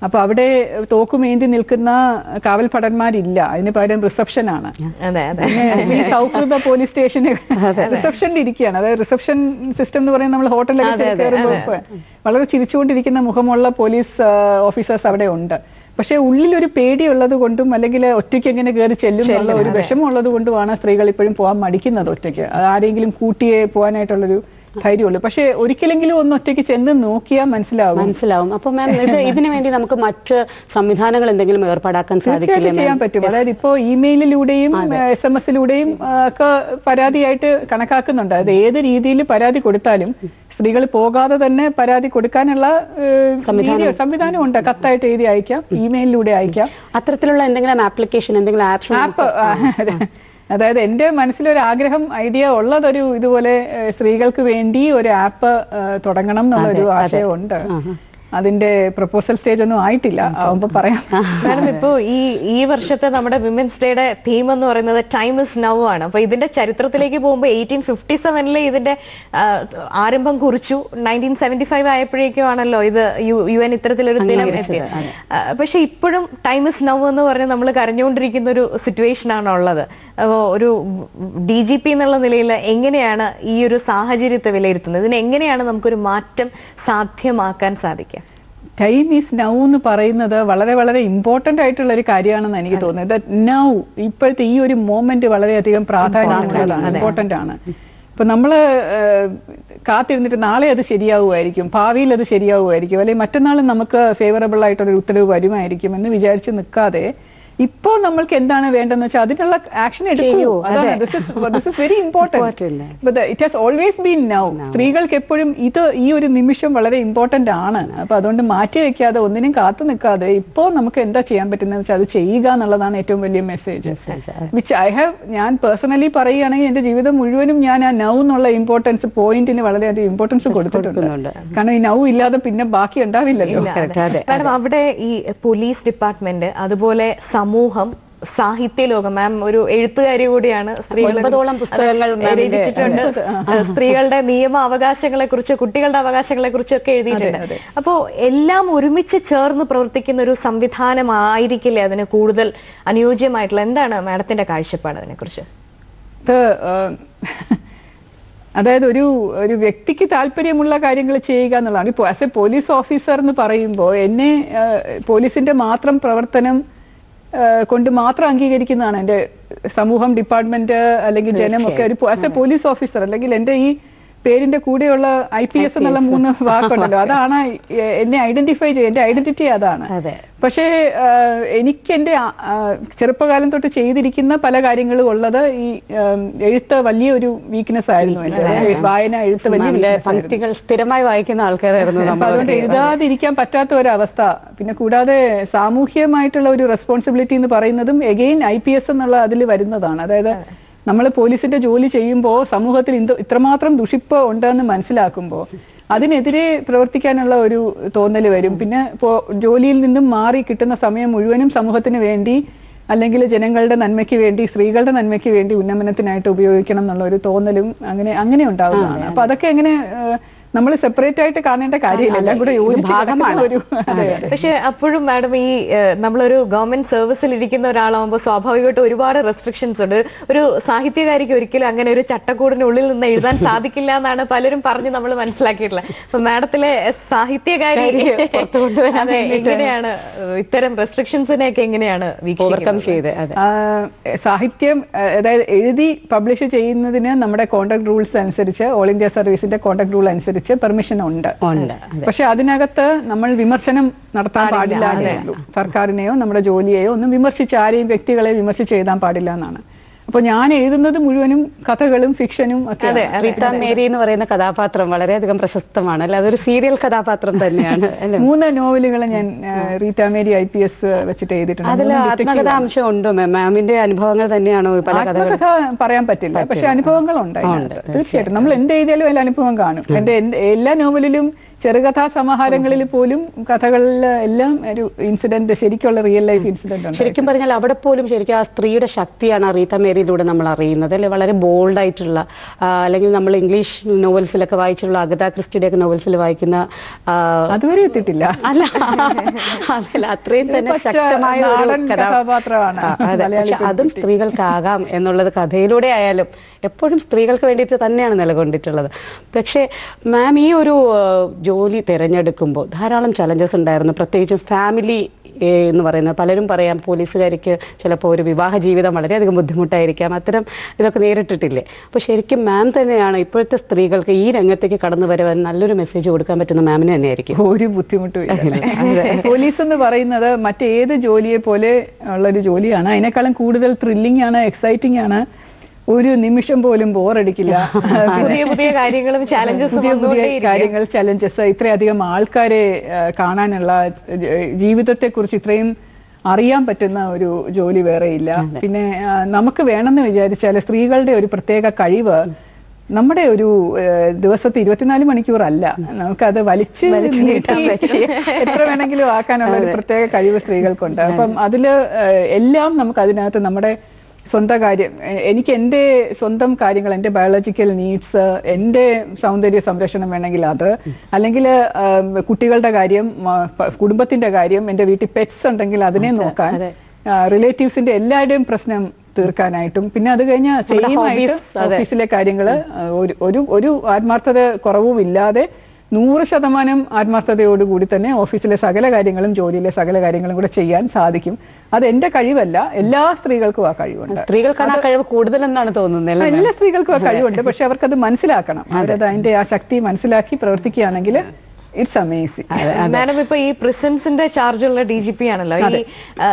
അപ്പൊ അവിടെ തോക്കുമേന്തി നിൽക്കുന്ന കാവൽ ഭടന്മാരില്ല അതിന് പകരം റിസപ്ഷൻ ആണ് അതെ അതെ പിന്നെ ഈ സൗഹൃദ പോലീസ് സ്റ്റേഷന് റിസപ്ഷനിൽ ഇരിക്കുകയാണ് അതായത് റിസപ്ഷൻ സിസ്റ്റം എന്ന് പറയുന്നത് നമ്മൾ ഹോട്ടലിലൊക്കെ കയറുമ്പോൾ വളരെ ചിരിച്ചുകൊണ്ടിരിക്കുന്ന മുഖമുള്ള പോലീസ് ഓഫീസേഴ്സ് അവിടെ ഉണ്ട് പക്ഷേ ഉള്ളിൽ ഒരു പേടിയുള്ളത് കൊണ്ടും അല്ലെങ്കിൽ ഒറ്റയ്ക്ക് എങ്ങനെ കയറി ചെല്ലും എന്നുള്ള ഒരു വിഷമമുള്ളത് കൊണ്ടുമാണ് സ്ത്രീകൾ ഇപ്പോഴും പോകാൻ മടിക്കുന്നത് ഒറ്റയ്ക്ക് അത് ആരെങ്കിലും കൂട്ടിയേ പോകാനായിട്ടുള്ളൊരു ധൈര്യമുള്ളൂ പക്ഷേ ഒരിക്കലെങ്കിലും ഒന്ന് ഒറ്റയ്ക്ക് ചെന്ന് നോക്കിയാൽ മനസ്സിലാവും മനസ്സിലാവും അപ്പൊ മാം ഇത് ഇതിനു വേണ്ടി നമുക്ക് മറ്റ് സംവിധാനങ്ങൾ എന്തെങ്കിലും ഏർപ്പാടാക്കാൻ സാധിക്കില്ലേ തീർച്ചയായിട്ടും ചെയ്യാൻ പറ്റും അതായത് ഇപ്പോ ഇമെയിലിലൂടെയും എസ് എം എസിലൂടെയും ഒക്കെ പരാതിയായിട്ട് കണക്കാക്കുന്നുണ്ട് അത് ഏത് രീതിയിൽ പരാതി കൊടുത്താലും സ്ത്രീകൾ പോകാതെ തന്നെ പരാതി കൊടുക്കാനുള്ള ഏഹ്, രീതി- സംവിധാനമുണ്ട് കത്തായിട്ട് എഴുതി അയക്കാം ഇമെയിലിലൂടെ അയക്കാം അത്തരത്തിലുള്ള എന്തെങ്കിലും ആപ്ലിക്കേഷൻ എന്തെങ്കിലും ആപ്ഷൻ ആപ്പ് അതായത് എൻ്റെ മനസ്സിലൊരു ആഗ്രഹം ഐഡിയ ഉള്ളതൊരു ഇതുപോലെ ഏഹ്, സ്ത്രീകൾക്ക് വേണ്ടി ഒരു ആപ്പ് തുടങ്ങണം എന്നുള്ളൊരു ആശയമുണ്ട് അതിന്റെ പ്രപ്പോസൽ സ്റ്റേജ് ഒന്നും ആയിട്ടില്ല ആവുമ്പോ പറയാം മാഡം ഇപ്പോ ഈ ഈ വർഷത്തെ നമ്മുടെ വിമൻസ് ഡേയുടെ തീം എന്ന് പറയുന്നത് ടൈം ഇസ് നൗ ആണ് അപ്പൊ ഇതിന്റെ ചരിത്രത്തിലേക്ക് പോകുമ്പോൾ എയ്റ്റീൻ ഫിഫ്റ്റി സെവനിൽ ഇതിന്റെ ആ, ആരംഭം കുറിച്ചു നയൻറ്റീൻ സെവന്റി ഫൈവ് ആയപ്പോഴേക്കും ആണല്ലോ ഇത് യു യു എൻ ഇത്തരത്തിലൊരു ദിനം എത്തിയത് ആ, പക്ഷെ ഇപ്പോഴും ടൈം ഇസ് നൗ എന്ന് പറഞ്ഞ് നമ്മൾ കരഞ്ഞുകൊണ്ടിരിക്കുന്ന ഒരു സിറ്റുവേഷൻ ആണ് ഉള്ളത് അപ്പോ ഒരു ഡി ജി പി എന്നുള്ള നിലയിൽ എങ്ങനെയാണ് ഈ ഒരു സാഹചര്യത്തെ വിലയിരുത്തുന്നത് ഇതിന് എങ്ങനെയാണ് നമുക്കൊരു മാറ്റം സാധ്യമാക്കാൻ സാധിക്കുക ടൈം ഈസ് നൗ എന്ന് പറയുന്നത് വളരെ വളരെ ഇമ്പോർട്ടന്റ് ആയിട്ടുള്ള ഒരു കാര്യമാണെന്ന് എനിക്ക് തോന്നുന്നത് നൗ ഇപ്പോഴത്തെ ഈ ഒരു മോമെന്റ് വളരെയധികം പ്രാധാന്യമുള്ളതാണ് ഇമ്പോർട്ടന്റ് ആണ് ഇപ്പൊ നമ്മള് ഏഹ്, കാത്തിരുന്നിട്ട് നാളെ അത് ശരിയാവുമായിരിക്കും ഭാവിയിൽ അത് ശരിയാവുമായിരിക്കും അല്ലെങ്കിൽ മറ്റന്നാൾ നമുക്ക് ഫേവറബിൾ ആയിട്ടൊരു ഉത്തരവ് വരുമായിരിക്കും എന്ന് വിചാരിച്ച് നിൽക്കാതെ ഇപ്പോൾ നമ്മൾക്ക് എന്താണ് വേണ്ടതെന്ന് വെച്ചാൽ അതിനുള്ള ആക്ഷൻ എടുക്കൂ ചെയ്യൂ, അതാണ് this is very important it has always been now സ്ത്രീകൾക്ക് എപ്പോഴും ഇത് ഈ ഒരു നിമിഷം വളരെ ഇമ്പോർട്ടന്റ് ആണ് അപ്പൊ അതുകൊണ്ട് മാറ്റി വെക്കാതെ ഒന്നിനും കാത്തു നിൽക്കാതെ ഇപ്പോൾ നമുക്ക് എന്താ ചെയ്യാൻ പറ്റുന്നത് വെച്ചാൽ അത് ചെയ്യുക എന്നുള്ളതാണ് ഏറ്റവും വലിയ മെസ്സേജ് വിച്ച് ഐ ഹാവ് ഞാൻ പേഴ്സണലി പറയുകയാണെങ്കിൽ എന്റെ ജീവിതം മുഴുവനും ഞാൻ ആ നൗ എന്നുള്ള ഇമ്പോർട്ടൻസ് പോയിന്റിന് വളരെയധികം ഇമ്പോർട്ടൻസ് കൊടുത്തിട്ടുണ്ട് കാരണം ഈ നൗ ഇല്ലാതെ പിന്നെ ബാക്കി ഉണ്ടാവില്ലല്ലോ മാഡം അവിടെ ഈ പോലീസ് ഡിപ്പാർട്ട്മെന്റ് അതുപോലെ സമൂഹം സാഹിത്യ ലോകം മാം ഒരു എഴുത്തുകാരി കൂടിയാണ് സ്ത്രീകൾ ഒൻപതോളം പുസ്തകങ്ങൾ മാമിന്റെ- രചിച്ചിട്ടുണ്ട് സ്ത്രീകളുടെ നിയമ അവകാശങ്ങളെ കുറിച്ച് കുട്ടികളുടെ അവകാശങ്ങളെ കുറിച്ചൊക്കെ എഴുതിയിട്ടുണ്ട് അപ്പോ എല്ലാം ഒരുമിച്ച് ചേർന്ന് പ്രവർത്തിക്കുന്ന ഒരു സംവിധാനമായിരിക്കില്ലേ അതിന് കൂടുതൽ അനുയോജ്യമായിട്ടുള്ള എന്താണ് മാഡത്തിന്റെ കാഴ്ചപ്പാട് അതിനെ കുറിച്ച് ഇത് ഏഹ്, അതായത് ഒരു ഒരു വ്യക്തിക്ക് താല്പര്യമുള്ള കാര്യങ്ങൾ ചെയ്യുക എന്നുള്ളതാണ് ഇപ്പോൾ ആസ് എ പോലീസ് ഓഫീസർ എന്ന് പറയുമ്പോൾ എന്നെ ഏഹ്, പോലീസിന്റെ മാത്രം പ്രവർത്തനം ഏഹ്, കൊണ്ട് മാത്രം അംഗീകരിക്കുന്നതാണ് എൻ്റെ സമൂഹം ഡിപ്പാർട്ട്മെന്റ് അല്ലെങ്കിൽ ജനം ഒക്കെ ഒരു ആസ് എ പോലീസ് ഓഫീസർ അല്ലെങ്കിൽ എൻ്റെ ഈ പേരിന്റെ കൂടെയുള്ള ഐ പി എസ് എന്നുള്ള മൂന്ന് വാക്കുണ്ടല്ലോ അതാണ് എ- എന്നെ ഐഡന്റിഫൈ ചെയ്യുക എൻ്റെ ഐഡന്റിറ്റി അതാണ് അതെ പക്ഷേ ആഹ്, എനിക്ക് എൻ്റെ ആ- ആ, ചെറുപ്പകാലം തൊട്ട് ചെയ്തിരിക്കുന്ന പല കാര്യങ്ങളും ഉള്ളത് ഈ ആം, എഴുത്ത് വലിയൊരു വീക്ക്നെസ് ആയിരുന്നു എൻ്റെ വായന എഴുത്ത് വലിയ മാമിന്റെ weakness ആയിരുന്നു. പങ്ക്തികൾ സ്ഥിരമായി വായിക്കുന്ന ആൾക്കാരായിരുന്നു അപ്പൊ അതുകൊണ്ട് നമ്മൾ എഴുതാതിരിക്കാൻ പറ്റാത്ത ഒരവസ്ഥ പിന്നെ കൂടാതെ സാമൂഹ്യമായിട്ടുള്ള ഒരു റെസ്പോൺസിബിലിറ്റി എന്ന് പറയുന്നതും എഗെയിൻ ഐ പി എസ് എന്നുള്ള അതിൽ വരുന്നതാണ് അതായത് നമ്മൾ പോലീസിന്റെ ജോലി ചെയ്യുമ്പോൾ സമൂഹത്തിൽ ഇന്ത- ഇത്രമാത്രം ദുഷിപ്പ് ഉണ്ടെന്ന് മനസ്സിലാക്കുമ്പോൾ അതിനെതിരെ പ്രവർത്തിക്കാനുള്ള ഒരു തോന്നൽ വരും പിന്നെ ഇപ്പോൾ ജോലിയിൽ നിന്നും മാറി കിട്ടുന്ന സമയം മുഴുവനും സമൂഹത്തിന് വേണ്ടി അല്ലെങ്കിൽ ജനങ്ങളുടെ നന്മയ്ക്ക് വേണ്ടി സ്ത്രീകളുടെ നന്മയ്ക്ക് വേണ്ടി ഉന്നമനത്തിനായിട്ട് ഉപയോഗിക്കണം എന്നുള്ള ഒരു തോന്നലും അങ്ങനെ അങ്ങനെ ഉണ്ടാവുന്നതാണ് അപ്പൊ അതൊക്കെ എങ്ങനെ നമ്മൾ സെപ്പറേറ്റ് ആയിട്ട് കാണേണ്ട കാര്യമില്ല എല്ലാം കൂടെ യോജിച്ച് ഭാഗമാണ്. കിടക്കുന്ന ഒരു അതെ, അതെ. പക്ഷെ അപ്പോഴും മാഡം ഈ ഏഹ്, നമ്മളൊരു ഗവൺമെന്റ് സർവീസിൽ ഇരിക്കുന്ന ഒരാളാകുമ്പോൾ സ്വാഭാവികമായിട്ടും ഒരുപാട് റെസ്ട്രിക്ഷൻസ് ഉണ്ട് ഒരു സാഹിത്യകാരിക്ക് ഒരിക്കലും അങ്ങനെ ഒരു ചട്ടക്കൂടിനുള്ളിൽ നിന്ന് എഴുതാൻ സാധിക്കില്ല എന്നാണ് പലരും പറഞ്ഞ് നമ്മൾ മനസ്സിലാക്കിയിട്ടുള്ളത് അപ്പൊ മാഡത്തിലെ സാഹിത്യകാരി പുറത്ത് കൊണ്ടുവരാൻ അതെ വേണ്ടിയിട്ട്. എങ്ങനെയാണ് ഏഹ്, ഇത്തരം റെസ്ട്രിക്ഷൻസിനെയൊക്കെ എങ്ങനെയാണ് ഓവർകം വീക്ഷിക്കുന്നത് ചെയ്ത് അതെ ആ, സാഹിത്യം ആ, അതായത് എഴുതി പബ്ലിഷ് ചെയ്യുന്നതിന് നമ്മുടെ കോണ്ടാക്ട് റൂൾസ് അനുസരിച്ച് ഓൾ ഇന്ത്യ സർവീസിന്റെ കോണ്ടാക്ട് റൂൾ അനുസരിച്ച് പെർമിഷൻ ഉണ്ട് ഉണ്ട് അതെ പക്ഷെ അതിനകത്ത് നമ്മൾ വിമർശനം നടത്താൻ പാടില്ല എന്നേ ഉള്ളൂ സർക്കാരിനെയോ നമ്മുടെ ജോലിയെയോ ഒന്നും വിമർശിച്ച് ആരെയും വ്യക്തികളെ വിമർശിച്ച് എഴുതാൻ പാടില്ല എന്നാണ് അപ്പൊ ഞാൻ എഴുതുന്നത് മുഴുവനും കഥകളും ഫിക്ഷനും ഒക്കെ റീത്ത മേരി എന്ന് പറയുന്ന കഥാപാത്രം വളരെയധികം പ്രശസ്തമാണ് അല്ലെ അതൊരു സീരിയൽ കഥാപാത്രം തന്നെയാണ് അല്ലെ മൂന്ന് നോവലുകൾ ഞാൻ ആ, Reetha Mary I P S വെച്ചിട്ട് എഴുതിയിട്ടുണ്ട് അതിൽ മൂന്നും detective ആത്മകഥാ ആണ്. അംശം ഉണ്ടോ മാം മാമിന്റെ അനുഭവങ്ങൾ തന്നെയാണോ ഈ പല കഥകളും ആത്മകഥ പറയാൻ പറ്റില്ല പക്ഷെ അനുഭവങ്ങൾ ഉണ്ട് അതിനകത്ത്. തീർച്ചയായിട്ടും നമ്മൾ എന്ത് എഴുതിയാലും അതിൽ അനുഭവം കാണും എന്റെ എന്ത് എല്ലാ നോവലിലും ചെറുകഥാ സമാഹാരങ്ങളിൽ പോലും കഥകളിൽ എല്ലാം ഒരു ഇൻസിഡന്റ് ശരിക്കുള്ള റിയൽ ലൈഫ് ഇൻസിഡന്റ് ഉണ്ട് ശരിക്കും പറഞ്ഞാൽ അവിടെ പോലും ശരിക്കും ആ സ്ത്രീയുടെ ശക്തിയാണ് ആ റീത്ത മേരി സ്റ്റോറിയിലൂടെ നമ്മൾ അറിയുന്നത് അല്ലെ വളരെ ബോൾഡ് ആയിട്ടുള്ള ആ, അല്ലെങ്കിൽ നമ്മൾ ഇംഗ്ലീഷ് നോവൽസിലൊക്കെ വായിച്ചിട്ടുള്ള അഗത ക്രിസ്റ്റിയുടെ ഒക്കെ നോവൽസിൽ വായിക്കുന്ന ആ, അതുവരെ എത്തിയിട്ടില്ല അല്ല അതല്ല അത്രയും ഇത് തന്നെ പച്ച ശക്തമായ ഒരു നാടൻ കഥാ- കഥാപാത്രമാണ് ആ, അതെ. മലയാളി പക്ഷെ അതും പെൺകുട്ടി. സ്ത്രീകൾക്കാകാം എന്നുള്ളത് കഥയിലൂടെ ആയാലും എപ്പോഴും സ്ത്രീകൾക്ക് വേണ്ടിയിട്ട് തന്നെയാണ് നിലകൊണ്ടിട്ടുള്ളത് പക്ഷേ മാം ഈ ഒരു ആ, ജോലി തിരഞ്ഞെടുക്കുമ്പോൾ ധാരാളം ചലഞ്ചസ് ഉണ്ടായിരുന്നു പ്രത്യേകിച്ചും ഫാമിലി എന്ന് പറയുന്നത് പലരും പറയാം പോലീസുകാർക്ക് ചിലപ്പോൾ ഒരു വിവാഹ ജീവിതം വളരെയധികം ബുദ്ധിമുട്ടായിരിക്കാം അത്തരം ഇതൊക്കെ നേരിട്ടിട്ടില്ലേ അപ്പോൾ ശരിക്കും മാം തന്നെയാണ് ഇപ്പോഴത്തെ സ്ത്രീകൾക്ക് ഈ രംഗത്തേക്ക് കടന്നു വരുവാൻ നല്ലൊരു മെസ്സേജ് കൊടുക്കാൻ പറ്റുന്ന മാമിന് തന്നെയായിരിക്കും ഒരു ബുദ്ധിമുട്ടും ഇല്ല അതെ. പോലീസ് എന്ന് പറയുന്നത് മറ്റേത് ജോലിയെ പോലെ ഉള്ളൊരു ജോലിയാണ് അതിനേക്കാളും കൂടുതൽ ത്രില്ലിംഗ് ആണ് എക്സൈറ്റിംഗ് ആണ് ഒരു നിമിഷം പോലും ബോറടിക്കില്ല പുതിയ പുതിയ കാര്യങ്ങളും ചാലഞ്ചസും പുതിയ പുതിയ കാര്യങ്ങൾ ചലഞ്ചസ് ഇത്രയധികം ആൾക്കാരെ ആ, കാണാനുള്ള ജീവിതത്തെ കുറിച്ച് ഇത്രയും അറിയാൻ പറ്റുന്ന ഒരു ജോലി വേറെയില്ല പിന്നെ ആ, നമുക്ക് വേണമെന്ന് വിചാരിച്ചാൽ സ്ത്രീകളുടെ ഒരു പ്രത്യേക കഴിവ് നമ്മുടെ ഒരു ആ, ദിവസത്തെ ഇരുപത്തിനാല് മണിക്കൂർ അല്ല നമുക്കത് വലിച്ച് നീട്ടാൻ പറ്റി എത്ര വേണമെങ്കിലും ആക്കാനുള്ള ഒരു പ്രത്യേക കഴിവ് സ്ത്രീകൾക്കുണ്ട് അപ്പം അതില് ആ, എല്ലാം നമുക്ക് അതിനകത്ത് നമ്മുടെ സ്വന്തം കാര്യം എ- എനിക്ക് എൻ്റെ സ്വന്തം കാര്യങ്ങൾ എൻ്റെ ബയോളജിക്കൽ നീഡ്സ് എൻ്റെ സൗന്ദര്യ സംരക്ഷണം വേണമെങ്കിൽ അത് അല്ലെങ്കിൽ കുട്ടികളുടെ കാര്യം ആ, പ- കുടുംബത്തിന്റെ കാര്യം എൻ്റെ വീട്ടിൽ പെറ്റ്സ് ഉണ്ടെങ്കിൽ അതിനെ നോക്കാൻ അതെ. റിലേറ്റീവ്സിന്റെ എല്ലാവരുടെയും പ്രശ്നം തീർക്കാനായിട്ടും പിന്നെ അത് കഴിഞ്ഞ നമ്മുടെ സെയിം ആയിട്ട് hobbies, അതെ. ഓഫീസിലെ കാര്യങ്ങൾ ഒരു ഒരു ഒരു ആത്മാർത്ഥത കുറവും ഇല്ലാതെ നൂറ് ശതമാനം ആത്മാർത്ഥതയോടുകൂടി തന്നെ ഓഫീസിലെ സകല കാര്യങ്ങളും ജോലിയിലെ സകല കാര്യങ്ങളും കൂടെ ചെയ്യാൻ സാധിക്കും അത് എന്റെ കഴിവല്ല എല്ലാ സ്ത്രീകൾക്കും ആ കഴിവുണ്ട് സ്ത്രീകൾക്കാണ് ആ കഴിവ് കൂടുതലെന്നാണ് തോന്നുന്നത് അല്ലേ എല്ലാ സ്ത്രീകൾക്കും ആ കഴിവുണ്ട് പക്ഷെ അവർക്കത് മനസ്സിലാക്കണം അവരത് അതിന്റെ ആ ശക്തി മനസ്സിലാക്കി പ്രവർത്തിക്കുകയാണെങ്കിൽ ഇറ്റ്സ് അമേസിങ് മാഡം ഇപ്പൊ ഈ പ്രിസൺസിന്റെ ചാർജുള്ള ഡി ജി പി ആണല്ലോ ഈ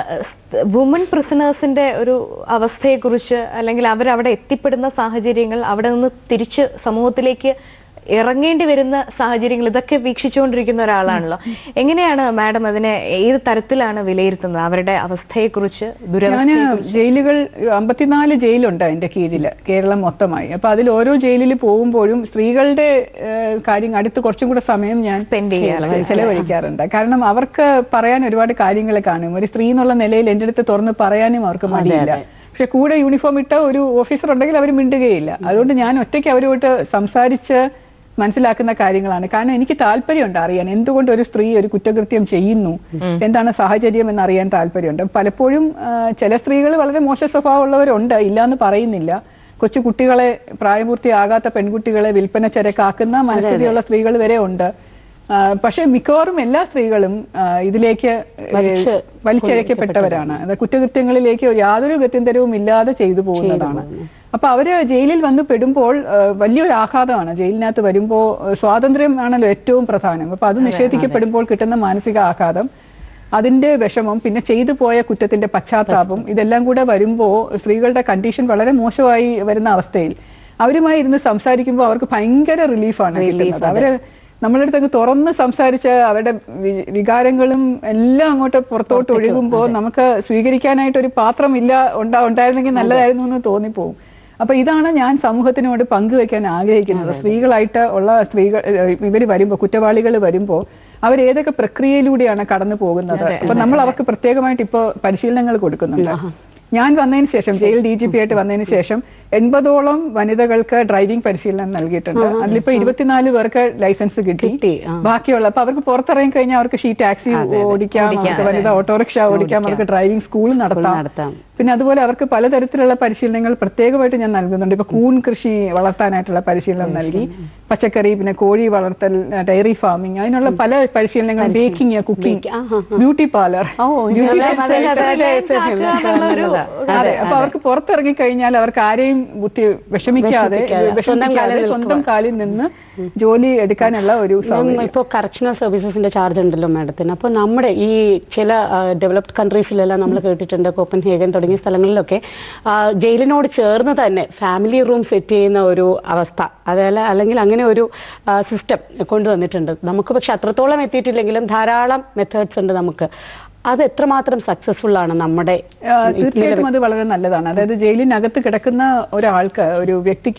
വുമൺ പ്രിസണേഴ്സിന്റെ ഒരു അവസ്ഥയെക്കുറിച്ച് അല്ലെങ്കിൽ അവരവിടെ എത്തിപ്പെടുന്ന സാഹചര്യങ്ങൾ അവിടെ നിന്ന് തിരിച്ച് സമൂഹത്തിലേക്ക് ഇറങ്ങേണ്ടി വരുന്ന സാഹചര്യങ്ങൾ ഇതൊക്കെ വീക്ഷിച്ചുകൊണ്ടിരിക്കുന്ന ഒരാളാണല്ലോ എങ്ങനെയാണ് മാഡം അതിനെ ഏത് തരത്തിലാണ് വിലയിരുത്തുന്നത് അവരുടെ അവസ്ഥയെക്കുറിച്ച് ഞാൻ ദുരവസ്ഥയെക്കുറിച്ച് ജയിലുകൾ അമ്പത്തിനാല് ജയിലുണ്ട് എന്റെ കീഴില് കേരളം മൊത്തമായി അപ്പൊ അതിൽ ഓരോ ജയിലിൽ പോകുമ്പോഴും സ്ത്രീകളുടെ ഏഹ്, കാര്യം അടുത്ത് കുറച്ചും കൂടെ സമയം ഞാൻ Spend ചെയ്യാറുണ്ട്. ചെലവഴിക്കാറുണ്ട് കാരണം അവർക്ക് പറയാൻ ഒരുപാട് കാര്യങ്ങൾ കാണും ഒരു സ്ത്രീ എന്നുള്ള നിലയിൽ എന്റെ അടുത്ത് തുറന്ന് പറയാനും അവർക്ക് മടിയില്ല പക്ഷെ കൂടെ യൂണിഫോം ഇട്ട ഒരു ഓഫീസർ ഉണ്ടെങ്കിൽ അവർ മിണ്ടുകയില്ല അതുകൊണ്ട് ഞാൻ ഒറ്റയ്ക്ക് അവരുമായിട്ട് സംസാരിച്ച് മനസ്സിലാക്കുന്ന കാര്യങ്ങളാണ് കാരണം എനിക്ക് താല്പര്യമുണ്ട് അറിയാൻ എന്തുകൊണ്ട് ഒരു സ്ത്രീ ഒരു കുറ്റകൃത്യം ചെയ്യുന്നു എന്താണ് സാഹചര്യം എന്ന് അറിയാൻ താല്പര്യമുണ്ട് പലപ്പോഴും ആ, ചില സ്ത്രീകൾ വളരെ മോശ സ്വഭാവമുള്ളവരുണ്ട് ഇല്ലാന്ന് പറയുന്നില്ല കൊച്ചു കുട്ടികളെ പ്രായപൂർത്തിയാകാത്ത പെൺകുട്ടികളെ വിൽപ്പന ചരക്കാക്കുന്ന മനസ്ഥിതിയുള്ള സ്ത്രീകൾ വരെ ഉണ്ട് ആ, പക്ഷേ മിക്കവാറും എല്ലാ സ്ത്രീകളും ആ, ഇതിലേക്ക് വലിച്ച് വലിച്ചഴക്കപ്പെട്ടവരാണ് അത് കുറ്റകൃത്യങ്ങളിലേക്ക് യാതൊരു ഗത്യന്തരവും ഇല്ലാതെ ചെയ്തു പോകുന്നതാണ് അപ്പൊ അവര് ജയിലിൽ വന്ന് പെടുമ്പോൾ ആ, വലിയൊരു ആഘാതമാണ് ജയിലിനകത്ത് വരുമ്പോൾ ആ, സ്വാതന്ത്ര്യം ആണല്ലോ ഏറ്റവും പ്രധാനം അപ്പൊ അത് നിഷേധിക്കപ്പെടുമ്പോൾ കിട്ടുന്ന മാനസിക ആഘാതം അതിന്റെ വിഷമം പിന്നെ ചെയ്തു പോയ കുറ്റത്തിന്റെ പശ്ചാത്താപം ഇതെല്ലാം കൂടെ വരുമ്പോൾ സ്ത്രീകളുടെ കണ്ടീഷൻ വളരെ മോശമായി വരുന്ന അവസ്ഥയിൽ അവരുമായി ഇരുന്ന് സംസാരിക്കുമ്പോൾ അവർക്ക് ഭയങ്കര റിലീഫാണ് കിട്ടുന്നത് അവര് നമ്മളുടെ അടുത്ത് അങ്ങ് തുറന്ന് സംസാരിച്ച് അവരുടെ വി- വികാരങ്ങളും എല്ലാം അങ്ങോട്ട് പുറത്തോട്ട് ഒഴുകുമ്പോൾ നമുക്ക് സ്വീകരിക്കാനായിട്ട് ഒരു പാത്രം ഇല്ല ഉണ്ടാ ഉണ്ടായിരുന്നെങ്കിൽ നല്ലതായിരുന്നു എന്ന് തോന്നിപ്പോവും അപ്പൊ ഇതാണ് ഞാൻ സമൂഹത്തിനോട് പങ്കുവെക്കാൻ ആഗ്രഹിക്കുന്നത് സ്ത്രീകളായിട്ട് ഉള്ള സ്ത്രീകൾ ഇവർ വരുമ്പോൾ കുറ്റവാളികൾ വരുമ്പോൾ അവർ ഏതൊക്കെ പ്രക്രിയയിലൂടെയാണ് കടന്നു പോകുന്നത് അപ്പൊ നമ്മൾ അവർക്ക് പ്രത്യേകമായിട്ട് ഇപ്പോൾ പരിശീലനങ്ങൾ കൊടുക്കുന്നുണ്ട് ഞാൻ വന്നതിന് ശേഷം ജയിൽ ഡി ജി പി ആയിട്ട് വന്നതിന് ശേഷം എൺപതോളം വനിതകൾക്ക് ഡ്രൈവിംഗ് പരിശീലനം നൽകിയിട്ടുണ്ട് അതിലിപ്പോ ഇരുപത്തിനാല് പേർക്ക് ലൈസൻസ് കിട്ടി കിട്ടി, ആ. ബാക്കിയുള്ള അപ്പൊ അവർക്ക് പുറത്തിറങ്ങി കഴിഞ്ഞാൽ അവർക്ക് ഷീ ടാക്സി ഓടിക്കാം അവർക്ക് വനിത ഓട്ടോറിക്ഷ ഓടിക്കാം അവർക്ക് ഡ്രൈവിംഗ് സ്കൂൾ നടത്താം നടത്താം പിന്നെ അതുപോലെ അവർക്ക് പലതരത്തിലുള്ള പരിശീലനങ്ങൾ പ്രത്യേകമായിട്ട് ഞാൻ നൽകുന്നുണ്ട് ഇപ്പൊ കൂൺ കൃഷി വളർത്താനായിട്ടുള്ള പരിശീലനം നൽകി പച്ചക്കറി പിന്നെ കോഴി വളർത്തൽ ഡയറി ഫാമിംഗ് അതിനുള്ള പല പരിശീലനങ്ങളും ബേക്കിംഗ് കുക്കിംഗ് ആ, ആ, ആ. ബ്യൂട്ടി പാർലർ ഓ, ഇങ്ങനെ നല്ല നല്ല നല്ലതാ. അതെ അപ്പൊ അവർക്ക് പുറത്തിറങ്ങി കഴിഞ്ഞാൽ അവർക്ക് ആരെയും ബുദ്ധി വിഷമിക്കാതെ വിഷമിപ്പിക്കാതെ, സ്വന്തം കാലിൽ വിഷമിക്കാതെ സ്വന്തം കാലിൽ നിന്ന് ജോലി എടുക്കാനുള്ള ഒരു സൗകര്യം ഇപ്പോൾ കറക്ഷണൽ സർവീസസിന്റെ ചാർജ് ഉണ്ടല്ലോ മാഡത്തിന് അപ്പോൾ നമ്മുടെ ഈ ചില ഡെവലപ്ഡ് കൺട്രീസിലെല്ലാം നമ്മൾ കേട്ടിട്ടുണ്ട് കോപ്പൻഹേഗൻ തുടങ്ങിയ സ്ഥലങ്ങളിലൊക്കെ ആ, ജയിലിനോട് ചേർന്ന് തന്നെ ഫാമിലി റൂം സെറ്റ് ചെയ്യുന്ന ഒരു അവസ്ഥ അതല്ല അല്ലെങ്കിൽ അങ്ങനെ ഒരു സിസ്റ്റം കൊണ്ടുവന്നിട്ടുണ്ട് നമുക്ക് പക്ഷെ അത്രത്തോളം എത്തിയിട്ടില്ലെങ്കിലും ധാരാളം മെത്തേഡ്സ് ഉണ്ട് നമുക്ക് അത് എത്രമാത്രം സക്സസ്ഫുൾ ആണ് നമ്മുടെ ആ, തീർച്ചയായിട്ടും അത് വളരെ നല്ലതാണ് അതായത് ജയിലിനകത്ത് കിടക്കുന്ന ഒരാൾക്ക് ഒരു വ്യക്തിക്ക്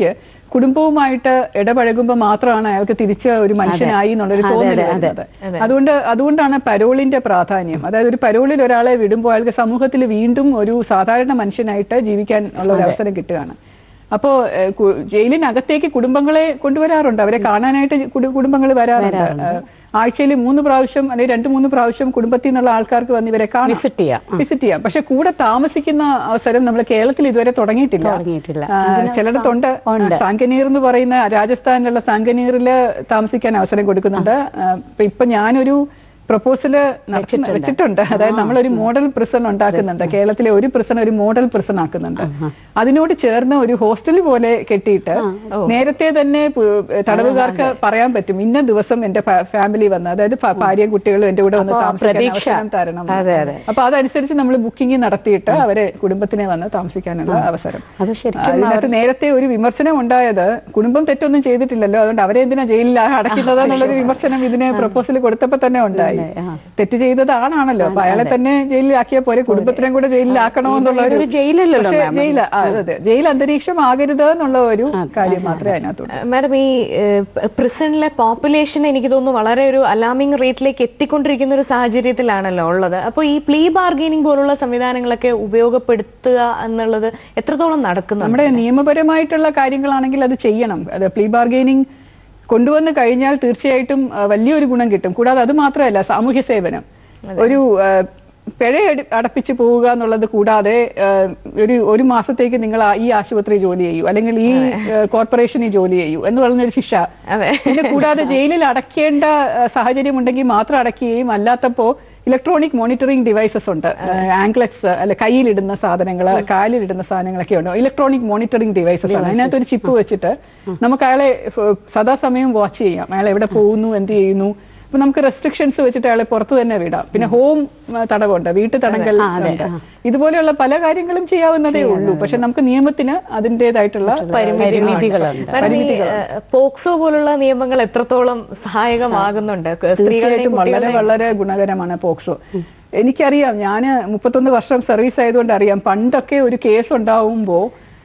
കുടുംബവുമായിട്ട് ഇടപഴകുമ്പോൾ മാത്രമാണ് അയാൾക്ക് തിരിച്ച് ഒരു മനുഷ്യനായി എന്നുള്ളൊരു അതെ, തോന്നൽ അതെ, അതെ. വരുന്നത് അതെ. അതുകൊണ്ട് അതുകൊണ്ടാണ് പരോളിന്റെ പ്രാധാന്യം അതായത് ഒരു പരോളിൽ ഒരാളെ വിടുമ്പോൾ അയാൾക്ക് സമൂഹത്തിൽ വീണ്ടും ഒരു സാധാരണ മനുഷ്യനായിട്ട് ജീവിക്കാൻ ഉള്ള ഒരു അവസരം കിട്ടുകയാണ് അപ്പോ ഏഹ്, കു- ജയിലിനകത്തേക്ക് കുടുംബങ്ങളെ കൊണ്ടുവരാറുണ്ട് അവരെ കാണാനായിട്ട് കുടുംബങ്ങൾ വരാറുണ്ട് ആഴ്ചയിൽ മൂന്ന് പ്രാവശ്യം അല്ലെങ്കിൽ രണ്ട് മൂന്ന് പ്രാവശ്യം കുടുംബത്തിൽ നിന്നുള്ള ആൾക്കാർക്ക് വന്ന് ഇവരെ കാണാം വിസിറ്റ് ചെയ്യാം ആ, വിസിറ്റ് ചെയ്യാം പക്ഷെ കൂടെ താമസിക്കുന്ന അവസരം നമ്മൾ കേരളത്തിൽ ഇതുവരെ തുടങ്ങിയിട്ടില്ല തുടങ്ങിയിട്ടില്ല. ആ, ഇതിന് ചിലയിടത്തുണ്ട് ഉണ്ട്. സാങ്കനീർ എന്ന് പറയുന്ന രാജസ്ഥാനിലുള്ള സാങ്കനീറിൽ താമസിക്കാൻ അവസരം കൊടുക്കുന്നുണ്ട് ആ, ഇപ്പൊ ഇപ്പൊ ഞാനൊരു പ്രപ്പോസല് വെച്ചിട്ടുണ്ട്. വെച്ചിട്ടുണ്ട് അതായത് നമ്മളൊരു മോഡൽ പ്രിസൺ ഉണ്ടാക്കുന്നുണ്ട് കേരളത്തിലെ ഒരു പ്രിസൺ ഒരു മോഡൽ പ്രിസൺ ആക്കുന്നുണ്ട് അതിനോട് ചേർന്ന് ഒരു ഹോസ്റ്റൽ പോലെ കെട്ടിയിട്ട് നേരത്തെ തന്നെ പു- തടവുകാർക്ക് പറയാൻ പറ്റും ഇന്ന ദിവസം എന്റെ ഫാമിലി വന്ന് അതായത് ഫ- ഭാര്യയും കുട്ടികളും എന്റെ കൂടെ വന്ന് അപ്പോ താമസിക്കാൻ പ്രതീക്ഷ. അവസരം തരണം അതെ, അതെ. അപ്പൊ അതനുസരിച്ച് നമ്മൾ ബുക്കിംഗ് നടത്തിയിട്ട് അവരെ കുടുംബത്തിനെ വന്ന് താമസിക്കാനുള്ള അവസരം അത് ശരിക്കും അതിനകത്ത് നേരത്തെ ഒരു വിമർശനം ഉണ്ടായത് കുടുംബം തെറ്റൊന്നും ചെയ്തിട്ടില്ലല്ലോ അതുകൊണ്ട് അവരെ എന്തിനാ ജയിലിൽ അടയ്ക്കുന്നത് എന്നുള്ളൊരു വിമർശനം ഇതിന് പ്രപ്പോസൽ കൊടുത്തപ്പോ തന്നെ ഉണ്ടായി ആ. തെറ്റ് ചെയ്തതാണാണല്ലോ അപ്പൊ അയാളെ തന്നെ ജയിലിലാക്കിയാൽ പോലെ കുടുംബത്തിനെയും കൂടെ ജയിലിലാക്കണോ എന്നുള്ള ഒരു ഇതൊരു ജയിലല്ലല്ലോ, പക്ഷേ മാം. ജയില ആ, അതെ അതെ ജയിൽ അന്തരീക്ഷം ആകരുത് എന്നുള്ള ഒരു കാര്യം മാത്രമേ അതിനകത്തുള്ളൂ മാഡം ഈ പ്രിസണിലെ പോപ്പുലേഷൻ എനിക്ക് തോന്നുന്നു വളരെ ഒരു അലാമിംഗ് റേറ്റിലേക്ക് എത്തിക്കൊണ്ടിരിക്കുന്ന ഒരു സാഹചര്യത്തിലാണല്ലോ ഉള്ളത് അപ്പോൾ ഈ പ്ലീ ബാർഗെയിനിങ് പോലുള്ള സംവിധാനങ്ങളൊക്കെ ഉപയോഗപ്പെടുത്തുക എന്നുള്ളത് എത്രത്തോളം നടക്കുന്നുണ്ട് നമ്മുടെ നിയമപരമായിട്ടുള്ള കാര്യങ്ങളാണെങ്കിൽ അത് ചെയ്യണം അത് പ്ലീ ബാർഗെയിനിങ് കൊണ്ടുവന്ന് കഴിഞ്ഞാൽ തീർച്ചയായിട്ടും ആ, വലിയൊരു ഗുണം കിട്ടും കൂടാതെ അത് മാത്രമല്ല സാമൂഹ്യ സേവനം ഒരു ആ, പിഴ അടി- അടപ്പിച്ച് പോവുക എന്നുള്ളത് കൂടാതെ ആ, ഒരു ഒരു മാസത്തേക്ക് നിങ്ങൾ ആ- ഈ ആശുപത്രി ജോലി ചെയ്യൂ അല്ലെങ്കിൽ ഈ ആ, കോർപ്പറേഷനിൽ ജോലി ചെയ്യൂ എന്ന് പറഞ്ഞൊരു ശിക്ഷ അതെ പിന്നെ കൂടാതെ ജയിലിൽ അടയ്ക്കേണ്ട ആ, സാഹചര്യം ഉണ്ടെങ്കിൽ മാത്രം അടയ്ക്കുകയും അല്ലാത്തപ്പോ ഇലക്ട്രോണിക് മോണിറ്ററിംഗ് ഡിവൈസസ് ഉണ്ട് ആംഗ്ലറ്റ്സ് അല്ലെ കയ്യിലിടുന്ന സാധനങ്ങൾ കാലിലിടുന്ന സാധനങ്ങളൊക്കെ ഉണ്ട് ഇലക്ട്രോണിക് മോണിറ്ററിംഗ് ഡിവൈസസ് ആണ് അതിനകത്ത് ഒരു ചിപ്പ് വെച്ചിട്ട് നമുക്ക് അയാളെ ഫ- സദാസമയം വാച്ച് ചെയ്യാം അയാൾ എവിടെ പോകുന്നു എന്ത് ചെയ്യുന്നു അപ്പൊ നമുക്ക് റെസ്ട്രിക്ഷൻസ് വെച്ചിട്ട് അയാളെ പുറത്ത് തന്നെ വിടാം പിന്നെ ഹോം തടവുണ്ട് വീട്ടു തടങ്കൽ ആ, അതെ, ഉണ്ട് ആ. ഇതുപോലെയുള്ള പല കാര്യങ്ങളും ചെയ്യാവുന്നതേ ഉള്ളൂ പക്ഷെ നമുക്ക് നിയമത്തിന് അതിൻ്റെതായിട്ടുള്ള പരിമിതികളുണ്ട്. മാഡം ഈ പോക്സോ പോലുള്ള നിയമങ്ങൾ എത്രത്തോളം സഹായകമാകുന്നുണ്ട് സ്ത്രീകളുടെയും തീർച്ചയായിട്ടും വളരെ കുട്ടികളുടെയും വളരെ ഗുണകരമാണ് പോക്സോ എനിക്കറിയാം ഞാൻ മുപ്പത്തൊന്ന് വർഷം സർവീസ് ആയതുകൊണ്ട് അറിയാം പണ്ടൊക്കെ ഒരു കേസ് ഉണ്ടാവുമ്പോൾ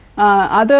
അത്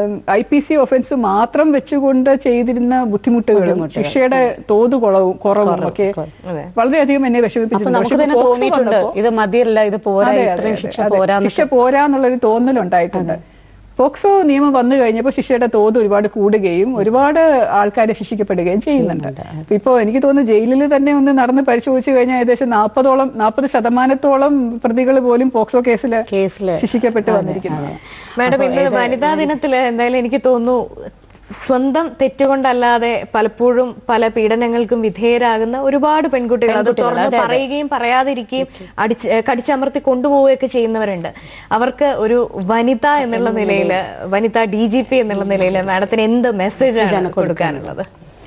ഐ പി സി ഒഫൻസ് മാത്രം വെച്ചുകൊണ്ട് ചെയ്തിരുന്ന ബുദ്ധിമുട്ടുകളും ശിക്ഷയുടെ തോത് കുറവും കുറവും ഒക്കെ അതെ. വളരെയധികം എന്നെ അപ്പൊ വിഷമിപ്പിച്ചിട്ടുണ്ട് നമുക്ക് പക്ഷേ തന്നെ പോക്സോ തോന്നിയിട്ടുണ്ട് വന്നപ്പോ- ഇത് മതിയല്ല ഇത് പോരാ അതെ, അതെ, ഇത്രയും അതെ, ശിക്ഷ അതെ. പോരാന്ന് ശിക്ഷ പോരാന്നുള്ളൊരു തോന്നലുണ്ടായിട്ടുണ്ട് പോക്സോ നിയമം വന്നു കഴിഞ്ഞപ്പോൾ ശിക്ഷയുടെ തോത് ഒരുപാട് കൂടുകയും ഒരുപാട് ആൾക്കാരെ ശിക്ഷിക്കപ്പെടുകയും ചെയ്യുന്നുണ്ട് ഇപ്പോ എനിക്ക് തോന്നുന്നു ജയിലിൽ തന്നെ ഒന്ന് നടന്ന് പരിശോധിച്ചു കഴിഞ്ഞാൽ ഏകദേശം നാൽപ്പതോളം നാൽപ്പത് ശതമാനത്തോളം പ്രതികൾ പോലും പോക്സോ കേസിൽ കേസില് ശിക്ഷിക്കപ്പെട്ട് വന്നിരിക്കുന്നത് മാഡം ഇന്ന് വനിതാ ദിനത്തില് എന്തായാലും എനിക്ക് തോന്നുന്നു സ്വന്തം തെറ്റുകൊണ്ടല്ലാതെ പലപ്പോഴും പല പീഡനങ്ങൾക്കും വിധേയരാകുന്ന ഒരുപാട് പെൺകുട്ടികൾ അത് പെൺകുട്ടികൾ, തുറന്ന് അതെ, അതെ. പറയുകയും പറയാതിരിക്കുകയും അടിച്ച് ഏഹ് കടിച്ചമർത്തി കൊണ്ടുപോവുകയൊക്കെ ചെയ്യുന്നവരുണ്ട് അവർക്ക് ഒരു വനിത എന്നുള്ള നിലയിൽ വനിത ഡി ജി പി എന്നുള്ള നിലയിൽ മാഡത്തിന് എന്ത് മെസ്സേജാണ് കൊടുക്കാനുള്ളത്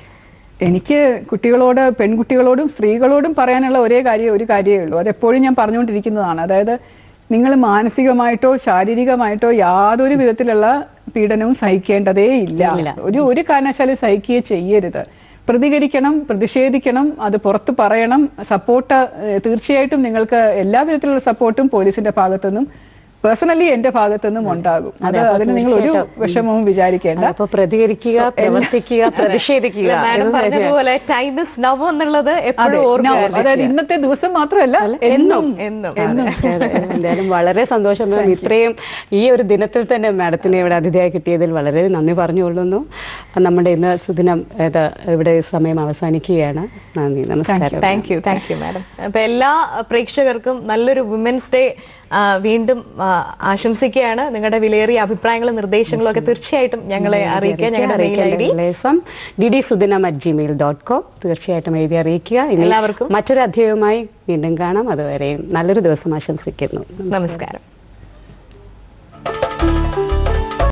എനിക്ക് കുട്ടികളോട് പെൺകുട്ടികളോടും സ്ത്രീകളോടും പറയാനുള്ള ഒരേ കാര്യം ഒരു കാര്യമേ ഉള്ളൂ അത് എപ്പോഴും ഞാൻ പറഞ്ഞുകൊണ്ടിരിക്കുന്നതാണ് അതായത് നിങ്ങൾ മാനസികമായിട്ടോ ശാരീരികമായിട്ടോ യാതൊരു വിധത്തിലുള്ള പീഡനവും സഹിക്കേണ്ടതേ ഇല്ല ഇല്ല. ഒരു ഒരു കാരണവശാലും സഹിക്കുകയെ ചെയ്യരുത് പ്രതികരിക്കണം പ്രതിഷേധിക്കണം അത് പുറത്ത് പറയണം സപ്പോർട്ട് തീർച്ചയായിട്ടും നിങ്ങൾക്ക് എല്ലാ വിധത്തിലുള്ള സപ്പോർട്ടും പോലീസിന്റെ ഭാഗത്തുനിന്നും പേഴ്സണലി എന്റെ ഭാഗത്തുനിന്നും ഉണ്ടാകും അത് അതെ, അപ്പൊ അതിന് നിങ്ങൾ ഒരു തീർച്ചയായിട്ടും. വിഷമവും വിചാരിക്കേണ്ട അപ്പൊ പ്രതികരിക്കുക പ്രവർത്തിക്കുക പ്രതിഷേധിക്കുക മാഡം ഇത് പറഞ്ഞതുപോലെ ടൈം ഇസ് നവ് എന്നുള്ളത് അതെ എപ്പോഴും now, ഓർക്കുക അതായത് ഇന്നത്തെ ദിവസം മാത്രമല്ല എന്നും എന്നും എന്നും അതെ, അതെ. എന്തായാലും വളരെ സന്തോഷം മാം ഇത്രയും ഈ ഒരു ദിനത്തിൽ തന്നെ മാഡത്തിനെ ഇവിടെ അതിഥിയായി കിട്ടിയതിൽ വളരെ നന്ദി പറഞ്ഞുകൊള്ളുന്നു നമ്മുടെ ഇന്ന് സുദിനം ഇത് ഇവിടെ സമയം അവസാനിക്കുകയാണ് നന്ദി നമസ്കാരം thank you thank you madam അപ്പൊ എല്ലാ പ്രേക്ഷകർക്കും നല്ലൊരു വിമൻസ് ഡേ വീണ്ടും ആ, ആശംസിക്കുകയാണ് നിങ്ങളുടെ വിലയേറിയ അഭിപ്രായങ്ങളും നിർദ്ദേശങ്ങളും ഒക്കെ തീർച്ചയായിട്ടും ഞങ്ങളെ അറിയിക്കുക ഞങ്ങളുടെ മെയിൽ ഐ ഡി ലേസം D D Sudinam at Gmail dot com തീർച്ചയായിട്ടും എഴുതി അറിയിക്കുക ഇനി എല്ലാവർക്കും മറ്റൊരു അധ്യായവുമായി വീണ്ടും കാണാം അതുവരെയും നല്ലൊരു ദിവസം ആശംസിക്കുന്നു നമസ്കാരം